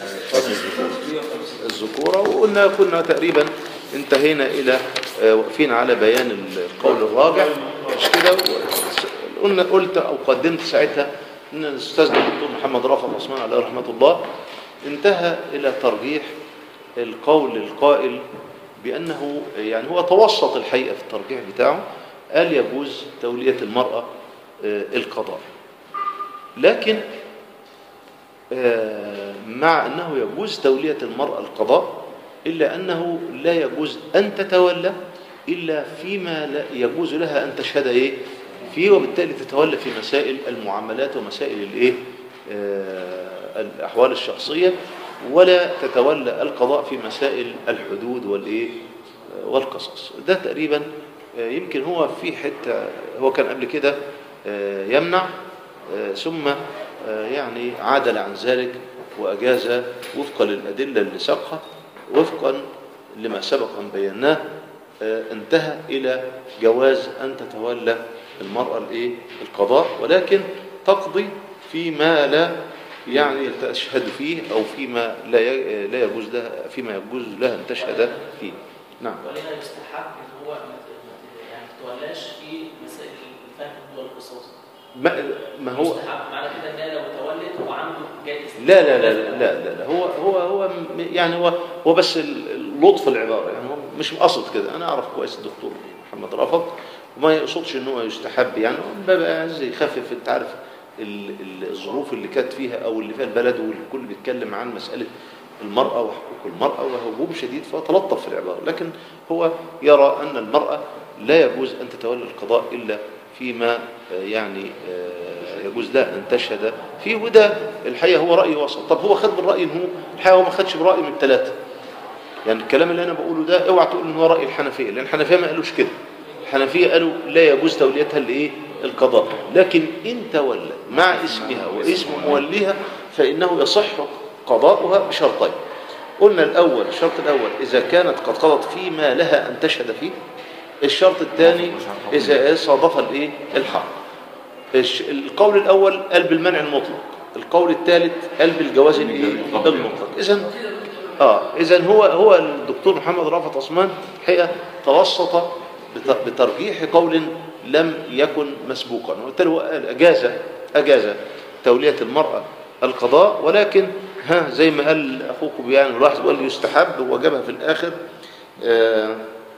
الذكورة وقلنا كنا تقريبا انتهينا إلى آه، واقفين على بيان القول الراجع مش كده قلنا قلت أو قدمت ساعتها أن الأستاذ الدكتور محمد رافع عثمان عليه رحمة الله انتهى إلى ترجيح القول القائل بأنه يعني هو توسط الحقيقة في الترجيح بتاعه قال يجوز تولية المرأة آه، القضاء لكن آه، مع أنه يجوز تولية المرأة القضاء إلا أنه لا يجوز أن تتولى إلا فيما لا يجوز لها أن تشهد إيه فيه وبالتالي تتولى في مسائل المعاملات ومسائل الإيه آه، الأحوال الشخصية ولا تتولى القضاء في مسائل الحدود والإيه آه، والقصص ده تقريبا آه، يمكن هو في حتة هو كان قبل كده آه، يمنع آه، ثم آه، يعني عادل عن ذلك وأجاز وفقا للأدلة اللي سبقها وفقا لما سبق أن بيناه آه، انتهى إلى جواز أن تتولى المرأة الإيه؟ القضاء ولكن تقضي فيما لا يعني تشهد فيه أو فيما لا ي- لا يجوز لها فيما يجوز لها أن تشهد فيه نعم ولنا يستحب ان هو ما ت- ما ت- يعني ما تتولاش في مسائل الفهم والقصاص ما, ما هو يستحب معنى كده ان هي لو تولت هو عنده جائز لا لا لا لا لا, لا هو هو هو م- يعني هو هو بس ال- اللطف العباره يعني هو مش قصد كده انا اعرف كويس الدكتور محمد رفض وما يقصدش ان هو يستحب يعني هو بقى عايز يخفف انت عارف ال- ال- الظروف اللي كانت فيها او اللي فيها البلد والكل بيتكلم عن مساله المرأة وحقوق المرأة وهجوم شديد فتلطف في العبارة لكن هو يرى أن المرأة لا يجوز أن تتولى القضاء إلا فيما آه، يعني آه، يجوز لها أن تشهد فيه وده الحقيقة هو رأي وسط طب هو خد بالرأي إن هو الحقيقة هو ما خدش برأي من الثلاثة يعني الكلام اللي أنا بقوله ده اوعى تقول إن هو رأي الحنفية لأن الحنفية ما قالوش كده الحنفية قالوا لا يجوز توليتها لإيه القضاء لكن إن تولى مع اسمها واسم موليها فإنه يصح قضاؤها بشرطين قلنا الأول الشرط الأول إذا كانت قد قضت فيما لها أن تشهد فيه الشرط الثاني إذا صادف الإيه الحق الش- القول الأول قال بالمنع المطلق القول الثالث قال بالجواز الإيه المطلق إذا اه اذا هو هو الدكتور محمد رافت عثمان حقيقه توسط بت- بترجيح قول لم يكن مسبوقا وبالتالي هو قال اجاز اجاز توليه المراه القضاء ولكن ها زي ما قال اخوكم بيان الواحد قال يستحب وجابها في الاخر آه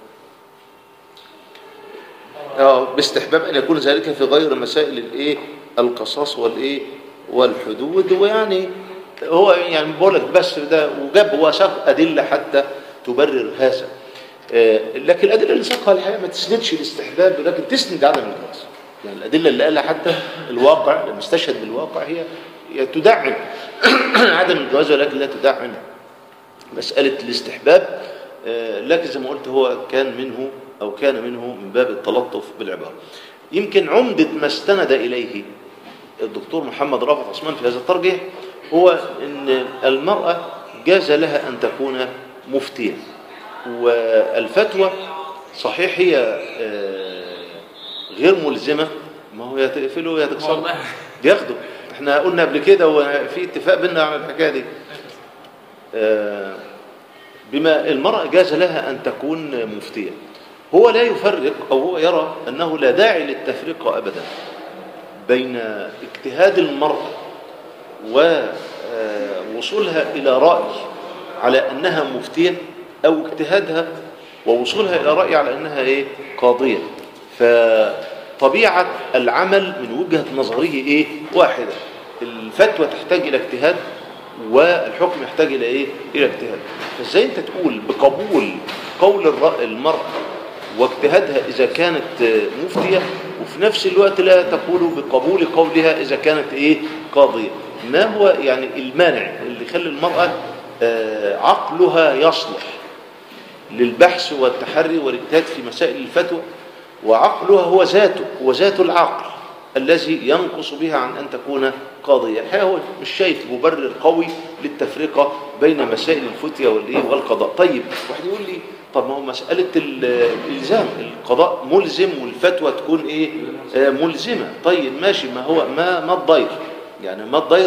اه باستحباب ان يكون ذلك في غير مسائل الايه القصاص والايه والحدود ويعني هو يعني بقول لك بس ده وجاب هو ساق ادله حتى تبرر هذا آه، لكن الادله اللي ساقها الحقيقه ما تسندش الاستحباب ولكن تسند عدم الجواز يعني الادله اللي قالها حتى الواقع لما استشهد بالواقع هي هي تدعم عدم الجواز ولكن لا تدعم مسألة الاستحباب آه، لكن زي ما قلت هو كان منه أو كان منه من باب التلطف بالعبارة يمكن عمدة ما استند إليه الدكتور محمد رافع عثمان في هذا الترجيح هو أن المرأة جاز لها أن تكون مفتية والفتوى صحيح هي آه، غير ملزمة ما هو يا تقفله يا تكسره والله. بياخده احنا قلنا قبل كده وفي اتفاق بينا على الحكايه دي آه، بما المرأة جاز لها أن تكون مفتية هو لا يفرق أو هو يرى أنه لا داعي للتفرقة أبدا بين اجتهاد المرأة ووصولها إلى رأي على أنها مفتية أو اجتهادها ووصولها إلى رأي على أنها إيه قاضية فطبيعة العمل من وجهة نظره إيه واحدة الفتوى تحتاج إلى اجتهاد والحكم يحتاج إلى إيه إلى اجتهاد فإزاي أنت تقول بقبول قول الرأ- المرأة واجتهادها إذا كانت آه، مفتية وفي نفس الوقت لا تقول بقبول قولها إذا كانت إيه قاضية ما هو يعني المانع اللي يخلي المرأة آه، عقلها يصلح للبحث والتحري والاجتهاد في مسائل الفتوى وعقلها هو ذاته هو ذات العقل الذي ينقص بها عن أن تكون قاضية الحقيقة هو مش شايف مبرر قوي للتفرقة بين مسائل الفتية والإيه والقضاء طيب واحد يقول لي طب ما هو مسألة ال- الإلزام القضاء ملزم والفتوى تكون إيه آه، ملزمة طيب ماشي ما هو ما ما الضير يعني ما الضير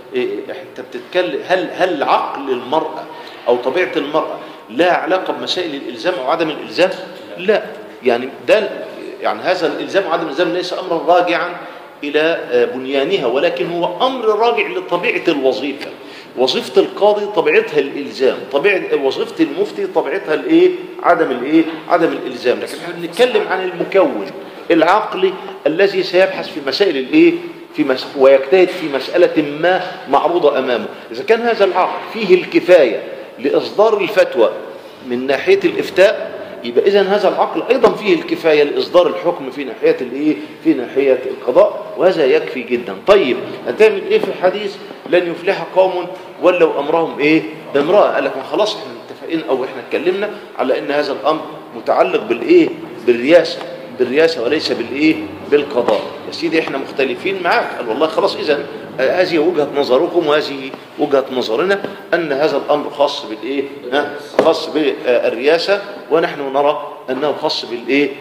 إيه انت بتتكلم هل هل عقل المراه او طبيعه المراه لها علاقه بمسائل الالزام او عدم الالزام لا يعني ده يعني هذا الالزام وعدم الالزام ليس امرا راجعا الى آه، بنيانها ولكن هو امر راجع لطبيعه الوظيفه وظيفه القاضي طبيعتها الالزام طبيعه وظيفه المفتي طبيعتها الايه عدم الايه عدم الالزام لكن احنا بنتكلم عن المكون العقلي الذي سيبحث في مسائل الايه في مس... ويجتهد في مسألة ما معروضة أمامه إذا كان هذا العقل فيه الكفاية لإصدار الفتوى من ناحية الإفتاء يبقى إذا هذا العقل أيضا فيه الكفاية لإصدار الحكم في ناحية الإيه؟ في ناحية القضاء وهذا يكفي جدا طيب هتعمل إيه في الحديث لن يفلح قوم ولو أمرهم إيه بامرأة قال لك ما خلاص احنا متفقين أو احنا اتكلمنا على أن هذا الأمر متعلق بالإيه بالرياسة بالرياسة وليس بالإيه بالقضاء يا سيدي احنا مختلفين معاك قال والله خلاص إذا هذه وجهة نظركم وهذه وجهة نظرنا أن هذا الأمر خاص بالإيه ها؟ خاص بالرياسة ونحن نرى أنه خاص بالإيه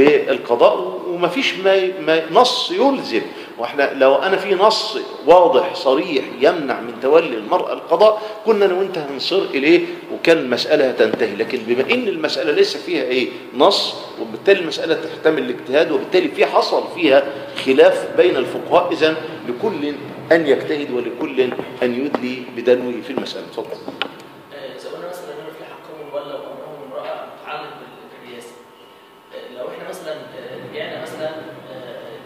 بالقضاء وما فيش ما ما نص يلزم واحنا لو انا في نص واضح صريح يمنع من تولي المرأة القضاء كنا انا وانت هنصر اليه وكان المسألة هتنتهي لكن بما ان المسألة ليس فيها ايه نص وبالتالي المسألة تحتمل الاجتهاد وبالتالي في حصل فيها خلاف بين الفقهاء اذا لكل ان يجتهد ولكل ان يدلي بدلوه في المسألة اتفضل آه، إذا قلنا مثلا إن في حقهم ولا أمرهم امرأة متعلق بال- بالرئاسة. آه، لو إحنا مثلا آه، رجعنا مثلا آه،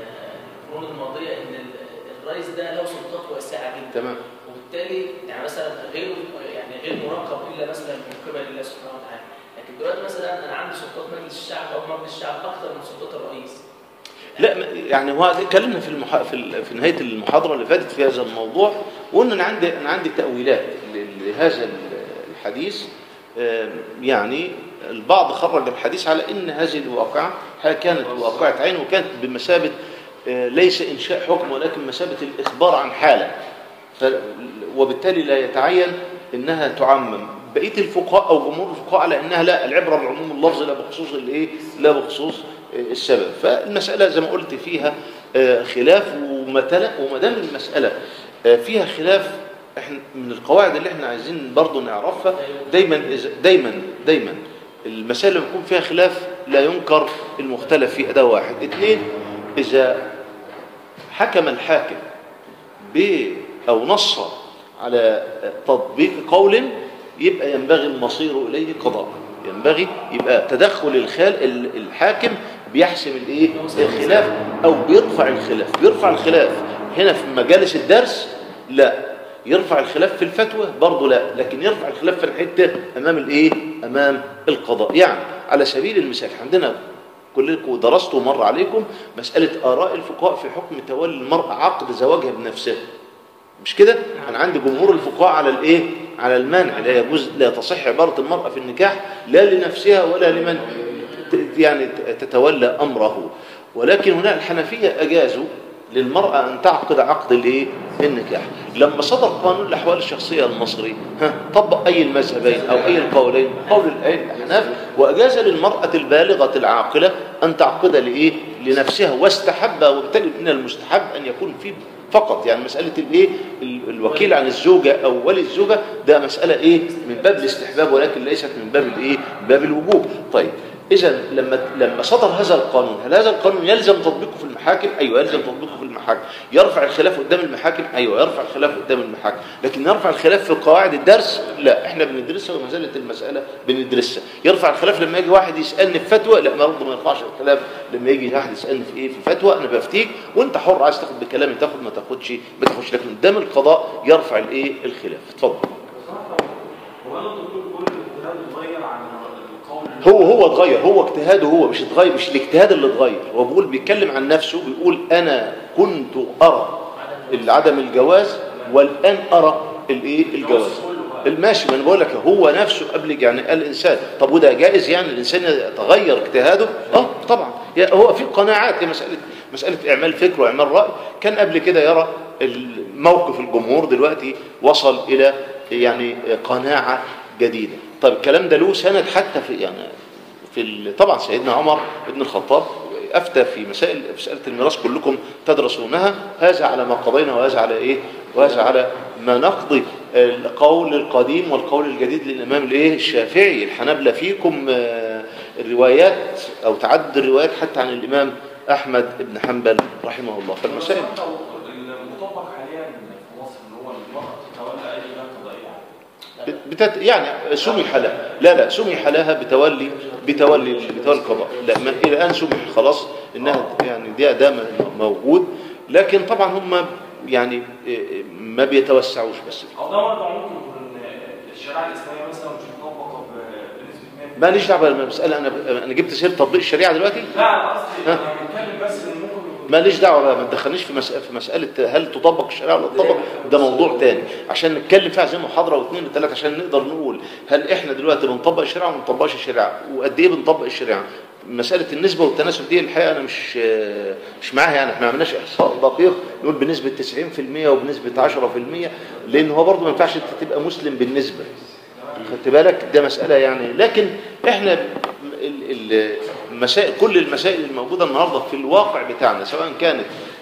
القرون الماضية إن ال- الرئيس ده له سلطات واسعة جدا. تمام وبالتالي يعني مثلا غير يعني غير مراقب الا مثلا من قبل الله سبحانه وتعالى لكن دلوقتي مثلا انا عندي سلطات مجلس الشعب او مجلس الشعب اكثر من سلطات الرئيس لا م- يعني هو اتكلمنا في المح... في, ال... في نهايه المحاضره اللي فاتت في هذا الموضوع وقلنا انا عندي انا عندي تاويلات ل- لهذا ال- الحديث آم، يعني البعض خرج الحديث على ان هذه الواقعه كانت واقعه عين وكانت بمثابه آه، ليس انشاء حكم ولكن مثابه الاخبار عن حاله ف... وبالتالي لا يتعين انها تعمم بقيه الفقهاء او جمهور الفقهاء على انها لا العبره بعموم اللفظ لا بخصوص الايه لا بخصوص آه، السبب فالمساله زي ما قلت فيها آه، خلاف وما وما دام المساله آه، فيها خلاف احنا من القواعد اللي احنا عايزين برضو نعرفها دايما إذا- دايما دايما المسائل اللي بيكون فيها خلاف لا ينكر المختلف في اداه واحد اثنين اذا حكم الحاكم ب أو نص على تطبيق قول يبقى ينبغي المصير إليه قضاء ينبغي يبقى تدخل الخال ال- الحاكم بيحسم الايه الخلاف او بيرفع الخلاف بيرفع الخلاف هنا في مجالس الدرس لا يرفع الخلاف في الفتوى برضه لا لكن يرفع الخلاف في الحته امام الايه امام القضاء يعني على سبيل المثال عندنا كلكم درستوا مر عليكم مسألة آراء الفقهاء في حكم تولي المرأة عقد زواجها بنفسها مش كده؟ أنا عندي جمهور الفقهاء على الإيه؟ على المنع لا يجوز لا تصح عبارة المرأة في النكاح لا لنفسها ولا لمن ت- يعني ت- تتولى أمره ولكن هنا الحنفية أجازوا للمرأة أن تعقد عقد الإيه؟ النكاح لما صدر قانون الأحوال الشخصية المصري ها طبق أي المذهبين أو أي القولين قول الأي- الأحناف وأجاز للمرأة البالغة العاقلة أن تعقد لإيه؟ لنفسها واستحب وبالتالي من المستحب أن يكون في فقط يعني مسألة الإيه؟ ال- الوكيل عن الزوجة أو ولي الزوجة ده مسألة إيه؟ من باب الاستحباب ولكن ليست من باب الإيه؟ باب الوجوب طيب إذا لما لما صدر هذا القانون هل هذا القانون يلزم تطبيقه في المحاكم؟ أيوه يلزم تطبيقه في المحاكم يرفع الخلاف قدام المحاكم؟ أيوه يرفع الخلاف قدام المحاكم لكن يرفع الخلاف في قواعد الدرس؟ لا احنا بندرسها وما زالت المسألة بندرسها يرفع الخلاف لما يجي واحد يسألني في فتوى لا برضه ما يرفعش الخلاف لما يجي واحد يسألني في إيه في فتوى أنا بفتيك وأنت حر عايز تاخد بكلامي تاخد ما تاخدش ما تاخدش لكن قدام القضاء يرفع الإيه الخلاف اتفضل هو انا الدكتور بيقول الاجتهاد اتغير عن القول هو هو اتغير هو اجتهاده هو مش اتغير مش الاجتهاد اللي اتغير هو بيقول بيتكلم عن نفسه بيقول انا كنت ارى عدم الجواز والان ارى الايه الجواز الماشي ما انا بقول لك هو نفسه قبل يعني قال الانسان طب وده جائز يعني الانسان يتغير اجتهاده اه طبعا يا- هو في قناعات هي مساله مساله اعمال فكر واعمال راي كان قبل كده يرى موقف الجمهور دلوقتي وصل الى يعني قناعه جديده طب الكلام ده له سند حتى في يعني في ال- طبعا سيدنا عمر بن الخطاب افتى في مسائل في مساله الميراث كلكم تدرسونها هذا على ما قضينا وهذا على ايه وهذا على ما نقضي القول القديم والقول الجديد للإمام الايه الشافعي الحنابلة فيكم آه، الروايات أو تعدد الروايات حتى عن الإمام أحمد بن حنبل رحمه الله فالمسائل المطبق حاليا في مصر ان هو المرأة تتولى اي جهة قضائية بتت... يعني سمح لها لا لا سمح لها بتولي بتولي بتولي القضاء لا ما الى الان سمح خلاص انها يعني ده ده م- موجود لكن طبعا هم يعني إيه، ما بيتوسعوش بس او ده برضه ممكن يكون الشريعة الاسلامية مثلا مش مطبقة ب- بنسبة 100% ماليش دعوه بالمساله انا انا جبت سيره تطبيق الشريعه دلوقتي لا انا قصدي ها؟ انا بتكلم بس ان ممكن يكون ماليش دعوه بقى ما تدخلنيش في مساله في مساله هل تطبق الشريعه ولا تطبق ده موضوع تاني عشان نتكلم فيها زي محاضره واثنين وثلاثه عشان نقدر نقول هل احنا دلوقتي بنطبق الشريعه ولا ما بنطبقش الشريعه وقد ايه بنطبق الشريعه مساله النسبه والتناسب دي الحقيقه انا مش مش معاها يعني احنا ما عملناش احصاء دقيق نقول بنسبه 90% وبنسبه 10% لان هو برضه ما ينفعش انت تبقى مسلم بالنسبه خدت بالك ده مسألة يعني لكن احنا ال- ال- المسائل كل المسائل الموجودة النهاردة في الواقع بتاعنا سواء كانت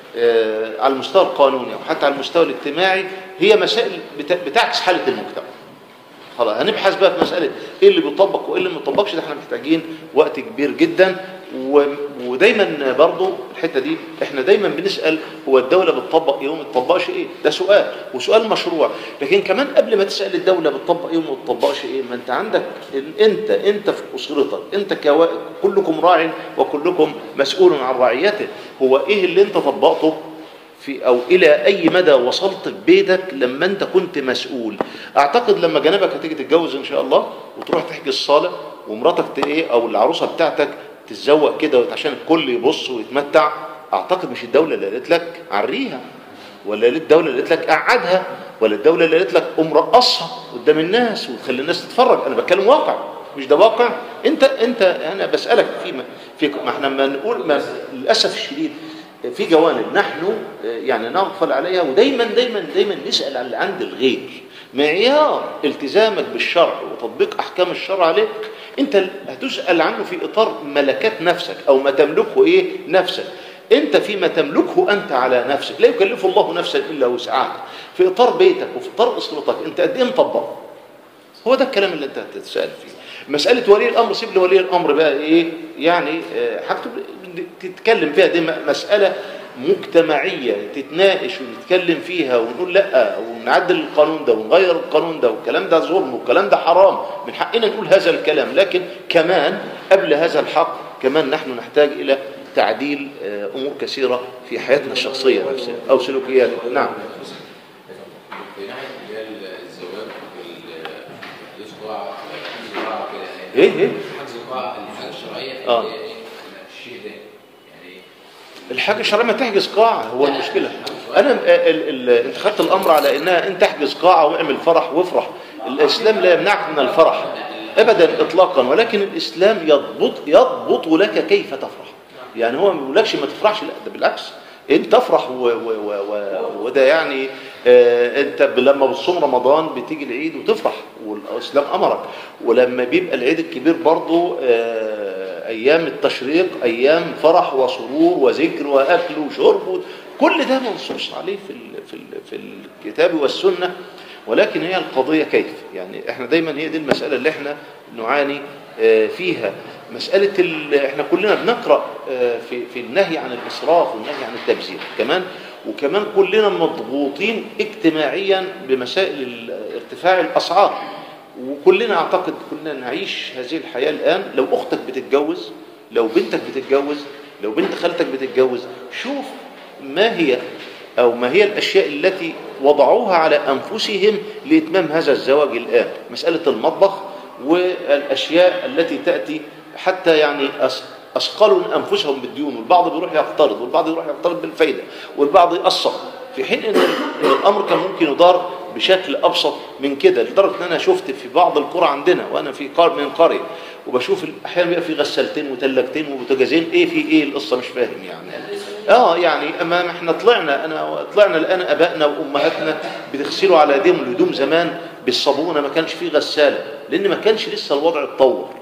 آه، على المستوى القانوني او حتى على المستوى الاجتماعي هي مسائل بتا- بتعكس حالة المجتمع خلاص هنبحث بقى في مسألة ايه اللي بيطبق وايه اللي ما بيطبقش ده احنا محتاجين وقت كبير جدا و... ودايما برضو الحتة دي احنا دايما بنسأل هو الدولة بتطبق ايه وما بتطبقش ايه ده سؤال وسؤال مشروع لكن كمان قبل ما تسأل الدولة بتطبق ايه وما بتطبقش ايه ما انت عندك ال- انت انت في اسرتك انت كوا... كلكم راع وكلكم مسؤول عن رعيته هو ايه اللي انت طبقته في او الى اي مدى وصلت ببيتك لما انت كنت مسؤول اعتقد لما جنبك هتيجي تتجوز ان شاء الله وتروح تحجز صلاه ومراتك ت- ايه او العروسه بتاعتك تتزوق كده عشان الكل يبص ويتمتع اعتقد مش الدوله اللي قالت لك عريها ولا الدوله اللي قالت لك قعدها ولا الدوله اللي قالت لك قوم رقصها قدام الناس وتخلي الناس تتفرج انا بتكلم واقع مش ده واقع انت انت انا بسالك في ما, في ما احنا ما نقول ما للاسف الشديد في جوانب نحن يعني نغفل عليها ودايما دايما دايما نسال عن اللي عند الغير معيار التزامك بالشرع وتطبيق احكام الشرع عليك انت هتسال عنه في اطار ملكات نفسك او ما تملكه ايه نفسك انت فيما تملكه انت على نفسك لا يكلف الله نفسا الا وسعها في اطار بيتك وفي اطار اسرتك انت قد ايه مطبقه هو ده الكلام اللي انت هتتسال فيه مساله ولي الامر سيب لولي الامر بقى ايه يعني آه، حاجته تتكلم فيها دي م- مساله مجتمعيه تتناقش ونتكلم فيها ونقول لا ونعدل القانون ده ونغير القانون ده والكلام ده ظلم والكلام ده حرام من حقنا نقول هذا الكلام لكن كمان قبل هذا الحق كمان نحن نحتاج الى تعديل آه، امور كثيره في حياتنا الشخصيه نفسها او سلوكيات نعم في ناحيه اللي هي الزواج والحديث قاع حجز قاع كده ايه ايه حجز قاع الحاجه الشرعيه آه. اللي هي ايه الشيء ده يعني الحاجة الشرعية ما تحجز قاعة هو المشكلة أنا ال ال أنت خدت الأمر على إنها أنت تحجز قاعة واعمل فرح وافرح الإسلام لا يمنعك من الفرح أبدا إطلاقا ولكن الإسلام يضبط يضبط لك كيف تفرح يعني هو ما بيقولكش ما تفرحش لا ده بالعكس انت تفرح و و و و وده يعني آه انت ب- لما بتصوم رمضان بتيجي العيد وتفرح والاسلام امرك ولما بيبقى العيد الكبير برضه آه ايام التشريق ايام فرح وسرور وذكر واكل وشرب و- كل ده منصوص عليه في ال في ال في الكتاب والسنه ولكن هي القضيه كيف يعني احنا دايما هي دي المساله اللي احنا نعاني آه، فيها مسألة ال... احنا كلنا بنقرأ آه، في في النهي عن الإسراف والنهي عن التبذير كمان وكمان كلنا مضغوطين اجتماعيا بمسائل ال- ارتفاع الأسعار وكلنا أعتقد كلنا نعيش هذه الحياة الآن لو أختك بتتجوز لو بنتك بتتجوز لو بنت خالتك بتتجوز شوف ما هي أو ما هي الأشياء التي وضعوها على أنفسهم لإتمام هذا الزواج الآن مسألة المطبخ والأشياء التي تأتي حتى يعني أس- أثقلوا من أنفسهم بالديون والبعض بيروح يقترض والبعض يروح يقترض بالفايدة والبعض يقسط في حين إن إن الأمر كان ممكن يدار بشكل أبسط من كده لدرجة إن أنا شفت في بعض القرى عندنا وأنا في قار من قرية وبشوف أحيانا بيبقى في غسالتين وثلاجتين وبوتاجازين إيه في إيه القصة مش فاهم يعني اه يعني اما احنا طلعنا انا طلعنا الان ابائنا وامهاتنا بتغسلوا على ايديهم الهدوم زمان بالصابونه ما كانش فيه غساله لان ما كانش لسه الوضع اتطور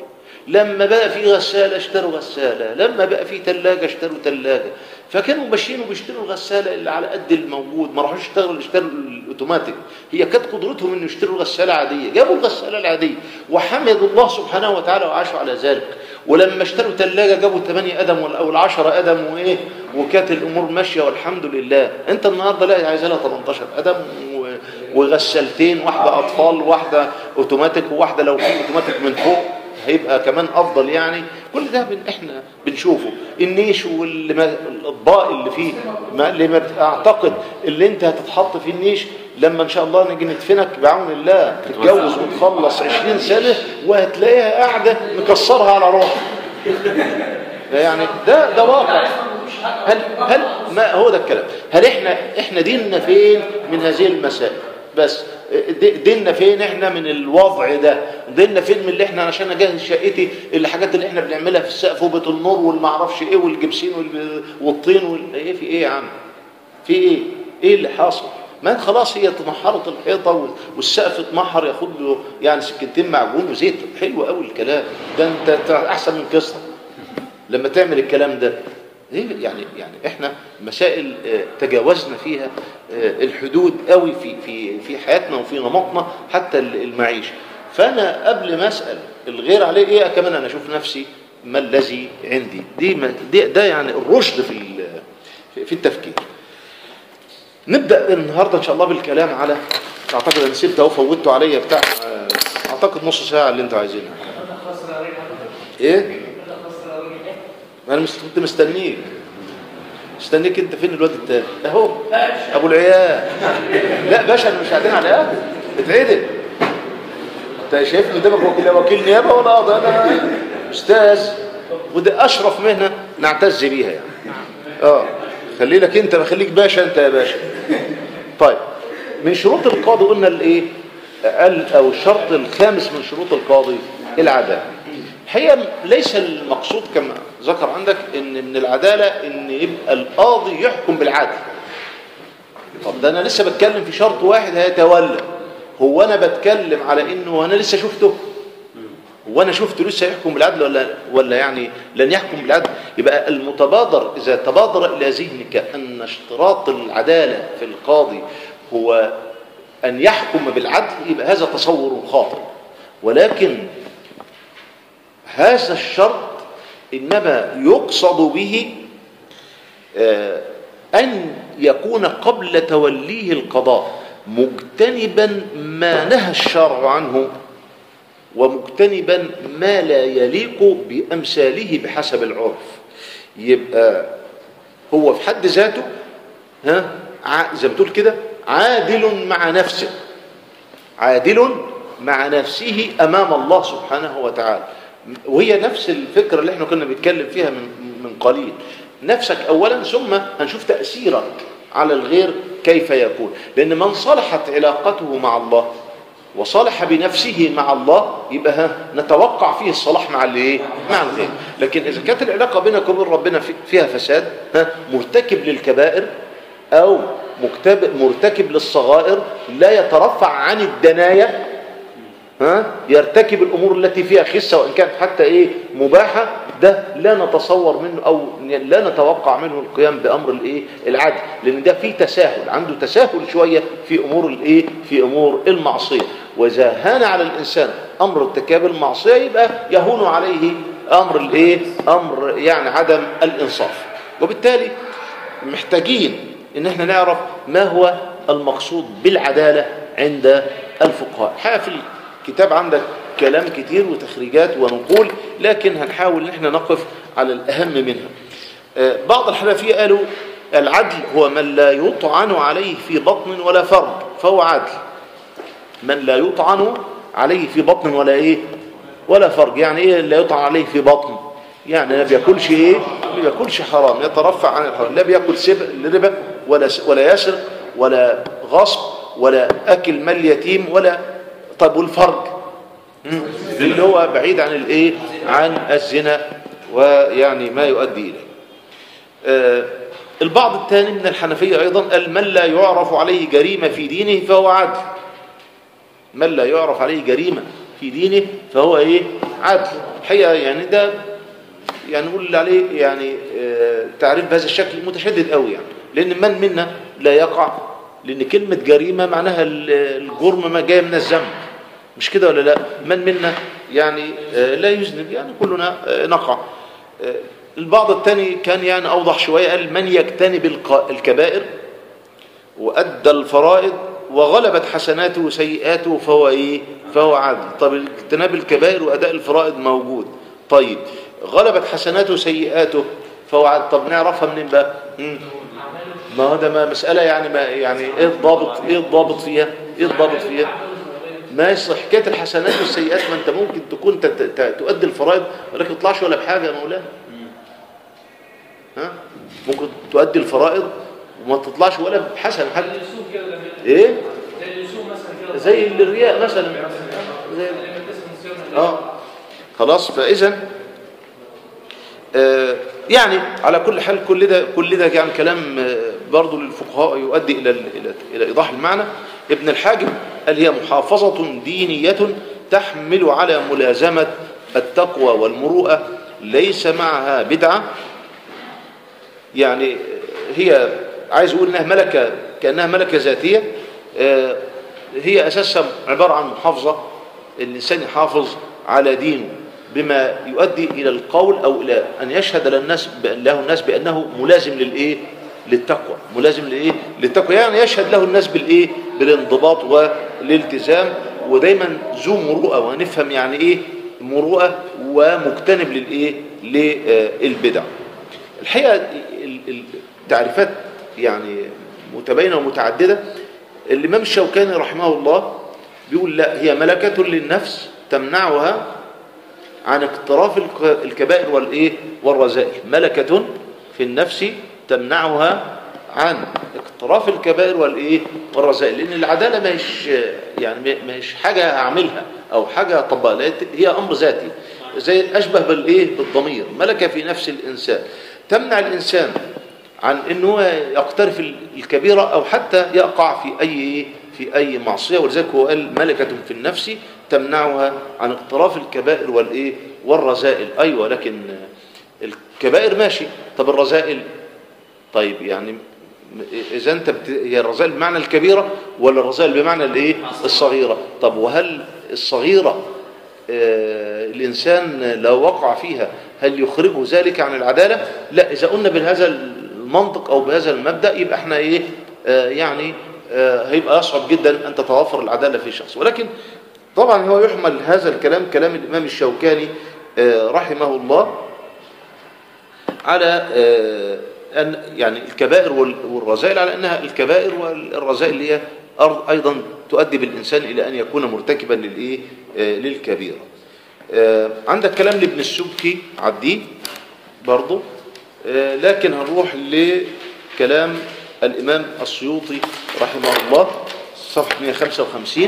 لما بقى في غسالة اشتروا غسالة لما بقى في تلاجة اشتروا تلاجة فكانوا ماشيين وبيشتروا الغسالة اللي على قد الموجود ما راحوش يشتغلوا اشتروا الاوتوماتيك هي كانت قدرتهم انه يشتروا غسالة عادية جابوا الغسالة العادية وحمدوا الله سبحانه وتعالى وعاشوا على ذلك ولما اشتروا تلاجة جابوا 8 قدم او العشرة قدم وايه وكانت الامور ماشية والحمد لله انت النهارده لا عايز لها 18 قدم و- وغسالتين واحدة اطفال واحدة اوتوماتيك وواحدة لو في اوتوماتيك من فوق هيبقى كمان افضل يعني كل ده بن احنا بنشوفه النيش والاطباق اللي فيه ما اللي ما بت- اعتقد اللي انت هتتحط في النيش لما ان شاء الله نيجي ندفنك بعون الله تتجوز وتخلص 20 سنه وهتلاقيها قاعده مكسرها على روحها يعني ده ده واقع هل هل ما هو ده الكلام هل احنا احنا ديننا فين من هذه المسائل بس دي- ديننا فين احنا من الوضع ده ديننا فين من اللي احنا عشان اجهز شقتي الحاجات اللي احنا بنعملها في السقف وبيت النور والمعرفش ايه والجبسين وال- والطين وال... ايه في ايه يا عم في ايه ايه اللي حاصل ما خلاص هي اتمحرت الحيطه وال- والسقف اتمحر ياخد له يعني سكتين معجون وزيت حلو قوي الكلام ده انت أنت احسن من قصه لما تعمل الكلام ده إيه يعني يعني احنا مسائل آه، تجاوزنا فيها آه، الحدود قوي في في في حياتنا وفي نمطنا حتى ال- المعيشه فانا قبل ما اسال الغير عليه ايه كمان انا اشوف نفسي ما الذي عندي دي ما دي ده يعني الرشد في ال- في- في التفكير نبدا النهارده ان شاء الله بالكلام على اعتقد انا سبت اهو فوتوا عليا بتاع آه، اعتقد نص ساعه اللي انتوا عايزينها ايه انا مست... كنت مستنيك مستنيك انت فين الواد التاني اهو ابو العيال لا باشا انا مش قاعدين على قهوه اتعدل انت شايفني قدامك وكيل وكيل نيابه ولا قاضي انا استاذ وده اشرف مهنه نعتز بيها يعني اه خلي لك انت خليك باشا انت يا باشا طيب من شروط القاضي قلنا الايه قال او الشرط الخامس من شروط القاضي العداله الحقيقه ليس المقصود كما ذكر عندك ان من العداله ان يبقى القاضي يحكم بالعدل طب ده انا لسه بتكلم في شرط واحد هيتولى هو انا بتكلم على انه وانا لسه شفته هو انا شفته لسه يحكم بالعدل ولا ولا يعني لن يحكم بالعدل يبقى المتبادر اذا تبادر الى ذهنك ان اشتراط العداله في القاضي هو ان يحكم بالعدل يبقى هذا تصور خاطئ ولكن هذا الشرط انما يقصد به آه، أن يكون قبل توليه القضاء مجتنبا ما نهى الشرع عنه ومجتنبا ما لا يليق بأمثاله بحسب العرف يبقى هو في حد ذاته ها ع- زي ما بتقول كده عادل مع نفسه عادل مع نفسه أمام الله سبحانه وتعالى وهي نفس الفكرة اللي احنا كنا بنتكلم فيها من, من قليل نفسك أولا ثم هنشوف تأثيرك على الغير كيف يكون لأن من صلحت علاقته مع الله وصالح بنفسه مع الله يبقى ها نتوقع فيه الصلاح مع الايه مع الغير لكن اذا كانت العلاقه بينك وبين ربنا في- فيها فساد ها مرتكب للكبائر او مكتب مرتكب للصغائر لا يترفع عن الدنايا ها يرتكب الامور التي فيها خسه وان كانت حتى ايه مباحه ده لا نتصور منه او لا نتوقع منه القيام بامر الايه العدل لان ده فيه تساهل عنده تساهل شويه في امور الايه في امور المعصيه واذا هان على الانسان امر ارتكاب المعصيه يبقى يهون عليه امر الايه امر يعني عدم الانصاف وبالتالي محتاجين ان احنا نعرف ما هو المقصود بالعداله عند الفقهاء الحقيقه في الكتاب عندك كلام كتير وتخريجات ونقول لكن هنحاول ان احنا نقف على الاهم منها آه، بعض الحنفيه قالوا العدل هو من لا يطعن عليه في بطن ولا فرج فهو عدل من لا يطعن عليه في بطن ولا ايه ولا فرج يعني ايه لا يطعن عليه في بطن يعني ما بياكلش ايه ما بياكلش حرام يترفع عن الحرام لا بياكل سب- ربا ولا س- ولا يسرق ولا غصب ولا اكل مال يتيم ولا طب والفرج مم. اللي هو بعيد عن الايه عن الزنا ويعني ما يؤدي اليه آه، البعض الثاني من الحنفية أيضا قال من لا يعرف عليه جريمة في دينه فهو عدل من لا يعرف عليه جريمة في دينه فهو إيه عدل الحقيقه يعني ده يعني نقول عليه يعني آه، تعريف بهذا الشكل متشدد قوي يعني لان من منا لا يقع لان كلمه جريمه معناها ال- الجرم ما جاي من الذنب مش كده ولا لا من منا يعني آه، لا يذنب يعني كلنا آه، نقع آه، البعض الثاني كان يعني اوضح شويه قال من يجتنب الق- الكبائر وأدى الفرائض وغلبت حسناته وسيئاته فهو إيه فهو عادل طب اجتناب الكبائر وأداء الفرائض موجود طيب غلبت حسناته وسيئاته فهو عادل طب نعرفها منين بقى مم. ما هو ده ما مسألة يعني ما يعني ايه الضابط ايه الضابط فيها ايه الضابط فيها ما يصح حكايه الحسنات والسيئات ما انت ممكن تكون ت- ت- تؤدي الفرائض ولكن ما تطلعش ولا بحاجه يا مولانا ها ممكن تؤدي الفرائض وما تطلعش ولا بحسن حتى اليوسف كده لما ايه زي اليوسف مثلا كده زي الرياء مثلا زي لما تسمع السيرة اه خلاص فاذا آه يعني على كل حال كل ده كل ده يعني كلام آه، برضه للفقهاء يؤدي الى الى الى ايضاح المعنى ابن الحاجب قال هي محافظه دينيه تحمل على ملازمه التقوى والمروءه ليس معها بدعه يعني هي عايز اقول انها ملكه كانها ملكه ذاتيه آه، هي اساسا عباره عن محافظه الانسان يحافظ على دينه بما يؤدي الى القول او الى ان يشهد للناس بأن له الناس بانه ملازم للايه للتقوى ملازم لايه للتقوى يعني يشهد له الناس بالايه بالانضباط والالتزام ودايما ذو مروءه وهنفهم يعني ايه مروءه ومجتنب للايه للبدع الحقيقه ال- ال- التعريفات يعني متباينه ومتعدده الامام الشوكاني رحمه الله بيقول لا هي ملكه للنفس تمنعها عن اقتراف الك- الكبائر والايه والرذائل ملكه في النفس تمنعها عن اقتراف الكبائر والايه والرذائل لان العداله ما هيش يعني ما هيش حاجه اعملها او حاجه اطبقها لا، هي امر ذاتي زي اشبه بالايه بالضمير ملكه في نفس الانسان تمنع الانسان عن ان هو يقترف الكبيره او حتى يقع في اي في اي معصيه ولذلك هو قال ملكه في النفس تمنعها عن اقتراف الكبائر والايه والرذائل ايوه لكن الكبائر ماشي طب الرذائل طيب يعني اذا انت بت... هي الرذائل بمعنى الكبيره ولا الرذائل بمعنى الايه الصغيره طب وهل الصغيره آه، الانسان لو وقع فيها هل يخرجه ذلك عن العداله لا اذا قلنا بهذا المنطق او بهذا المبدا يبقى احنا ايه آه، يعني آه، هيبقى يصعب جدا ان تتوفر العداله في شخص ولكن طبعا هو يحمل هذا الكلام كلام الامام الشوكاني آه، رحمه الله على آه، أن يعني الكبائر وال- والرذائل على أنها الكبائر والرذائل اللي هي أر- أيضا تؤدي بالإنسان إلى أن يكون مرتكبا للإيه آه، للكبيرة آه، عندك كلام لابن السبكي عديه برضه آه، لكن هنروح لكلام الإمام السيوطي رحمه الله صفحة 155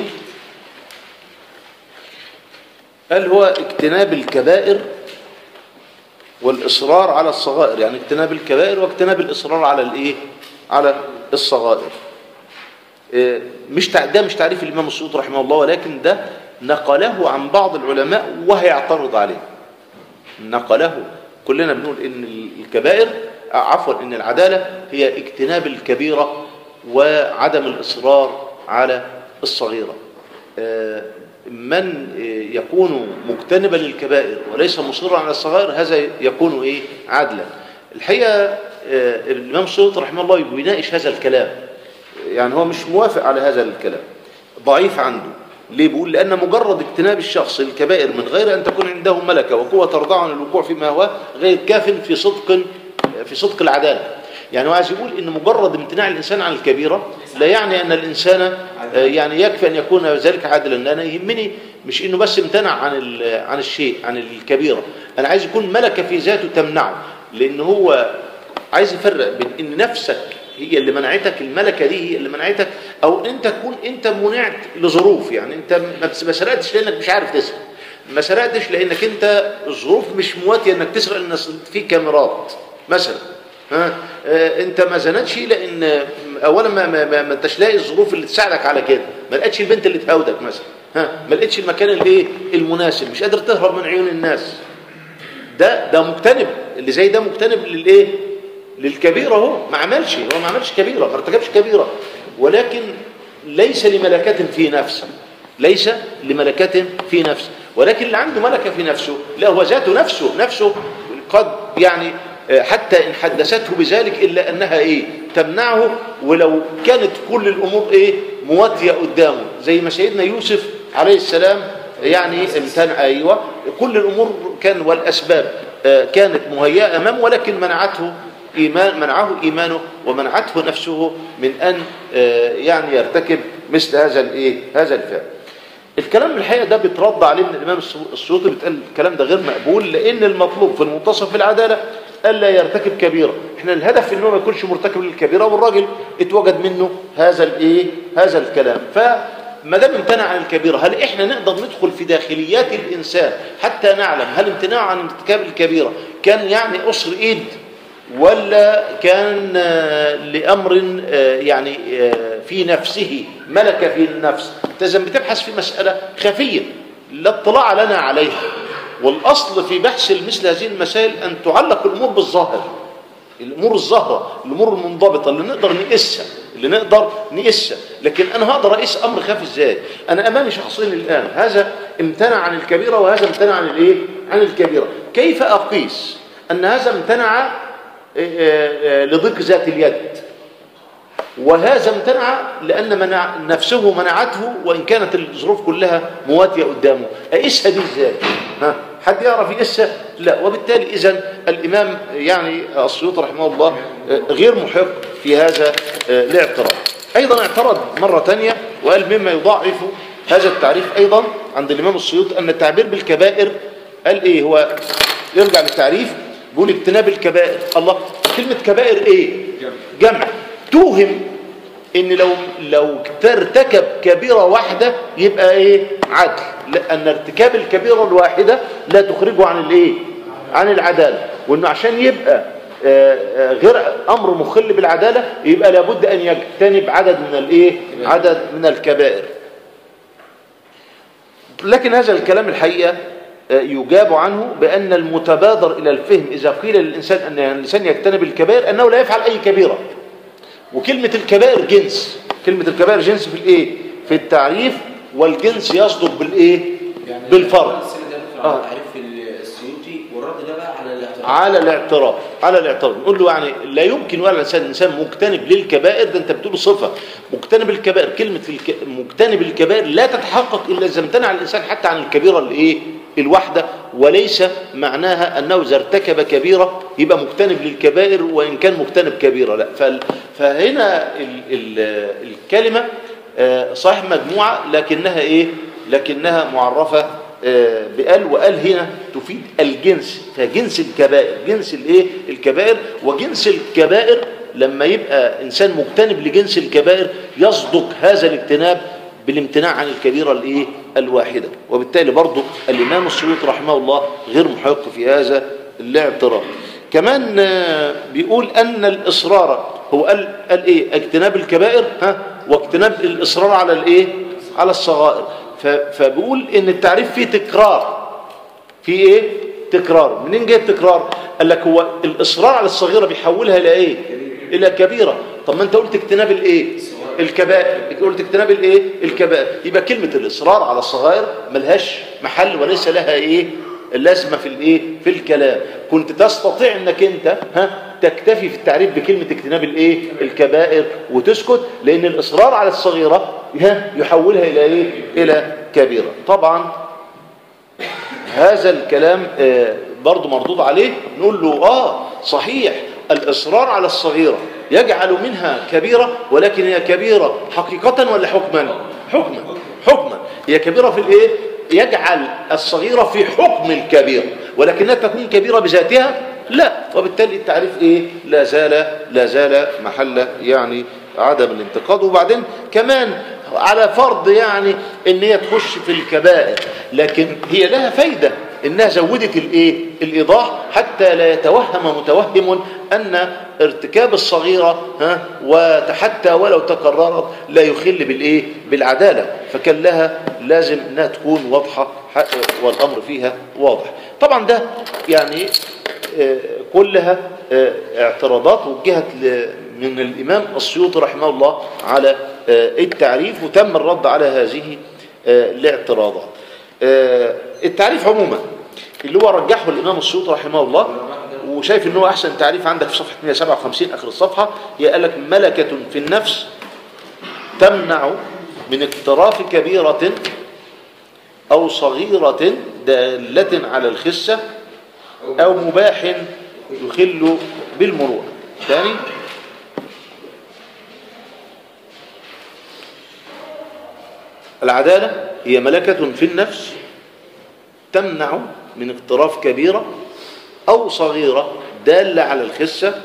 قال هو اجتناب الكبائر والإصرار على الصغائر يعني اجتناب الكبائر واجتناب الإصرار على الإيه على الصغائر إيه، مش تع- ده مش تعريف الإمام السيوطي رحمه الله ولكن ده نقله عن بعض العلماء وهيعترض عليه نقله كلنا بنقول ان الكبائر عفوا ان العداله هي اجتناب الكبيره وعدم الاصرار على الصغيره آه، من آه، يكون مجتنبا للكبائر وليس مصرا على الصغائر هذا يكون ايه عدلا الحقيقه آه، الامام السيوطي رحمه الله بيناقش هذا الكلام يعني هو مش موافق على هذا الكلام ضعيف عنده ليه بيقول لأن مجرد اجتناب الشخص الكبائر من غير أن تكون عنده ملكة وقوة ترضعه عن الوقوع فيما هو غير كاف في صدق في صدق العدالة يعني هو عايز يقول ان مجرد امتناع الانسان عن الكبيره لا يعني ان الانسان آه، يعني يكفي ان يكون ذلك عادلا انا يهمني مش انه بس امتنع عن ال- عن الشيء عن الكبيره انا عايز يكون ملكه في ذاته تمنعه لان هو عايز يفرق بين ان نفسك هي اللي منعتك الملكه دي هي اللي منعتك او انت تكون انت منعت لظروف يعني انت ما بس- ما سرقتش لانك مش عارف تسرق ما سرقتش لانك انت الظروف مش مواتيه انك تسرق لان في كاميرات مثلا ها آه، انت ما زنتش لان اولا ما, ما, ما, ما انتش لاقي الظروف اللي تساعدك على كده ما لقيتش البنت اللي تهودك مثلا ها ما لقيتش المكان الايه المناسب مش قادر تهرب من عيون الناس ده ده مجتنب اللي زي ده مجتنب للايه للكبيره هو ما عملش هو ما عملش كبيره ما ارتكبش كبيره ولكن ليس لملكة في نفسه ليس لملكة في نفسه ولكن اللي عنده ملكة في نفسه لا هو ذاته نفسه نفسه قد يعني آه، حتى إن حدثته بذلك إلا أنها إيه تمنعه ولو كانت كل الأمور إيه مواتية قدامه زي ما سيدنا يوسف عليه السلام يعني امتنع أيوة كل الأمور كان والأسباب آه، كانت مهيئة أمامه ولكن منعته إيمان منعه إيمانه ومنعته نفسه من أن آه، يعني يرتكب مثل هذا الإيه هذا الفعل الكلام الحقيقة ده بيترد عليه من الإمام السو- السيوطي بيتقال الكلام ده غير مقبول لأن المطلوب في المنتصف العدالة ألا يرتكب كبيرة احنا الهدف إنه ما يكونش مرتكب للكبيرة والراجل اتوجد منه هذا الإيه هذا الكلام فما دام امتنع عن الكبيرة هل احنا نقدر ندخل في داخليات الإنسان حتى نعلم هل امتناعه عن ارتكاب الكبيرة كان يعني قصر إيد ولا كان آه، لأمر آه، يعني آه، في نفسه ملكة في النفس إذا بتبحث في مسألة خفية لا اطلاع لنا عليها والأصل في بحث مثل هذه المسائل أن تعلق الأمور بالظاهر الأمور الظاهرة الأمور المنضبطة اللي نقدر نقيسها اللي نقدر نقيسها لكن أنا هقدر أقيس أمر خاف إزاي أنا أمامي شخصين الآن هذا امتنع عن الكبيرة وهذا امتنع عن الإيه عن الكبيرة كيف أقيس أن هذا امتنع آه، آه، لضيق ذات اليد وهذا امتنع لأن منع نفسه منعته وإن كانت الظروف كلها مواتية قدامه أقيسها دي إزاي ها حد يعرف يقيسها لا وبالتالي إذن الإمام يعني السيوطي رحمه الله آه، غير محق في هذا آه، الاعتراض أيضا اعترض مرة تانية وقال مما يضاعف هذا التعريف أيضا عند الإمام السيوطي أن التعبير بالكبائر قال إيه هو يرجع للتعريف بيقول اجتناب الكبائر الله كلمة كبائر إيه جمع توهم ان لو لو ارتكب كبيره واحده يبقى ايه عدل لان ارتكاب الكبيره الواحده لا تخرجه عن الايه عن العداله وانه عشان يبقى آه، آه، غير امر مخل بالعداله يبقى لابد ان يجتنب عدد من الايه عدد من الكبائر لكن هذا الكلام الحقيقه آه، يجاب عنه بان المتبادر الى الفهم اذا قيل للانسان ان الانسان يجتنب الكبائر انه لا يفعل اي كبيره وكلمة الكبائر جنس كلمة الكبائر جنس في الايه في التعريف والجنس يصدق بالايه بالفرق السنة ده آه. على تعريف السيوطي والرد ده بقى على الاعتراض على الاعتراف على الاعتراف نقول له يعني لا يمكن ولا الانسان انسان مجتنب للكبائر ده انت بتقول صفه مجتنب الكبائر كلمه الك... مجتنب الكبائر لا تتحقق الا اذا امتنع الانسان حتى عن الكبيره الايه الواحده وليس معناها انه اذا ارتكب كبيره يبقى مجتنب للكبائر وان كان مجتنب كبيره لا فال... فهنا ال... ال... الكلمه آه، صحيح مجموعه لكنها ايه لكنها معرفه آه، بقال وقال هنا تفيد الجنس فجنس الكبائر جنس الايه الكبائر وجنس الكبائر لما يبقى انسان مجتنب لجنس الكبائر يصدق هذا الاجتناب بالامتناع عن الكبيره الايه الواحده وبالتالي برضه الامام السيوطي رحمه الله غير محق في هذا الاعتراف كمان آه، بيقول ان الاصرار هو قال قال ايه اجتناب الكبائر ها واجتناب الاصرار على الايه على الصغائر ف- فبيقول ان التعريف فيه تكرار في ايه تكرار منين جاي التكرار قال لك هو الاصرار على الصغيره بيحولها الى ايه الى كبيره طب ما انت قلت اجتناب الايه الكبائر قلت اجتناب الايه الكبائر يبقى كلمه الاصرار على الصغائر ملهاش محل وليس لها ايه لازمه في الايه في الكلام كنت تستطيع انك انت ها تكتفي في التعريف بكلمه اجتناب الايه الكبائر وتسكت لان الاصرار على الصغيره ها يحولها الى ايه الى كبيره طبعا هذا الكلام آه، برضو مردود عليه نقول له آه صحيح الإصرار على الصغيرة يجعل منها كبيرة ولكن هي كبيرة حقيقة ولا حكما حكما حكما هي كبيرة في الإيه يجعل الصغيرة في حكم الكبيرة ولكنها تكون كبيرة بذاتها لا وبالتالي التعريف إيه لا زال لا زال محل يعني عدم الانتقاد وبعدين كمان على فرض يعني ان هي تخش في الكبائر لكن هي لها فايدة انها زودت الايه الايضاح حتى لا يتوهم متوهم ان ارتكاب الصغيرة ها وحتى ولو تكررت لا يخل بالايه بالعدالة فكان لها لازم انها تكون واضحة ح- والامر فيها واضح طبعا ده يعني آه، كلها آه، اعتراضات وجهت ل- من الامام السيوطي رحمه الله على آه، التعريف وتم الرد على هذه آه، الاعتراضات آه، التعريف عموما اللي هو رجحه الامام السيوطي رحمه الله وشايف ان هو احسن تعريف عندك في صفحه 157 اخر الصفحه هي قال لك ملكه في النفس تمنع من اقتراف كبيره او صغيره داله على الخسه او مباح يخل بالمروءه ثاني العداله هي ملكه في النفس تمنع من اقتراف كبيرة أو صغيرة دالة على الخسة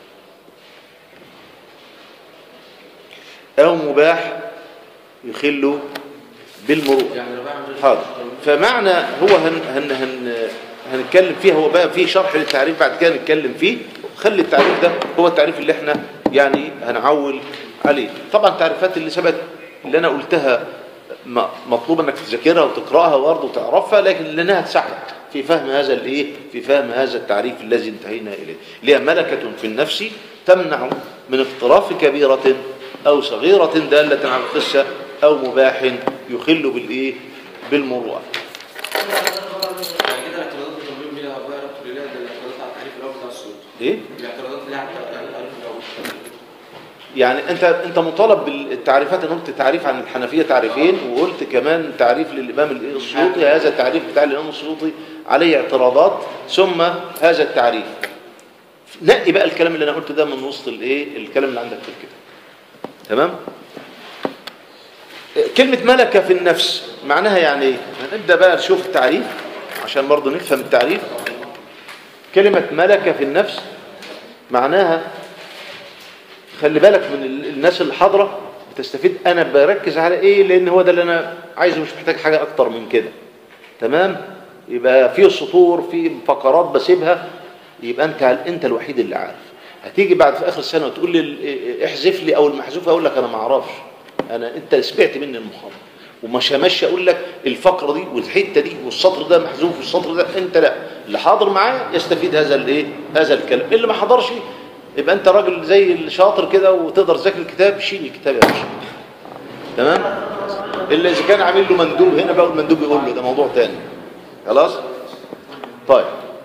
أو مباح يخل بالمروءة يعني لو بعمل حاضر فمعنى هو هن هن هن هنتكلم فيه هو بقى فيه شرح للتعريف بعد كده نتكلم فيه خلي التعريف ده هو التعريف اللي احنا يعني هنعول عليه طبعا التعريفات اللي سبق اللي انا قلتها م- مطلوب انك تذاكرها وتقراها برضه وتعرفها لكن لانها تساعدك في فهم هذا الايه في فهم هذا التعريف الذي انتهينا اليه اللي هي ملكه في النفس تمنع من اقتراف كبيره او صغيره داله على الخسه او مباح يخل بالايه بالمروءه يعني كده الاعتراضات اللي طالبين بيها ابويا رب لله ده الاعتراضات على التعريف الاول بتاع الصوت ايه الاعتراضات اللي على التعريف الاول يعني انت انت مطالب بالتعريفات انا قلت تعريف عن الحنفيه تعريفين وقلت كمان تعريف للامام الايه السيوطي هذا التعريف بتاع الامام السيوطي عليه اعتراضات ثم هذا التعريف نقي بقى الكلام اللي انا قلته ده من وسط الايه الكلام اللي عندك في الكتاب تمام كلمه ملكه في النفس معناها يعني ايه هنبدا بقى نشوف التعريف عشان برضه نفهم التعريف كلمه ملكه في النفس معناها خلي بالك من ال- الناس اللي حاضره بتستفيد انا بركز على ايه لان هو ده اللي انا عايزه مش محتاج حاجه اكتر من كده تمام يبقى في سطور في فقرات بسيبها يبقى انت انت الوحيد اللي عارف هتيجي بعد في اخر السنه وتقول لي ال- احذف لي او المحذوف اقول لك انا ما اعرفش انا انت سمعت مني المحاضره ومش همشي اقول لك الفقره دي والحته دي والسطر ده محذوف والسطر ده انت لا اللي حاضر معايا يستفيد هذا الايه هذا الكلام اللي ما حضرش يبقى انت راجل زي الشاطر كده وتقدر تذاكر الكتاب شيل الكتاب يا باشا تمام الا اذا كان عامل له مندوب هنا بقى المندوب يقول له ده موضوع تاني خلاص طيب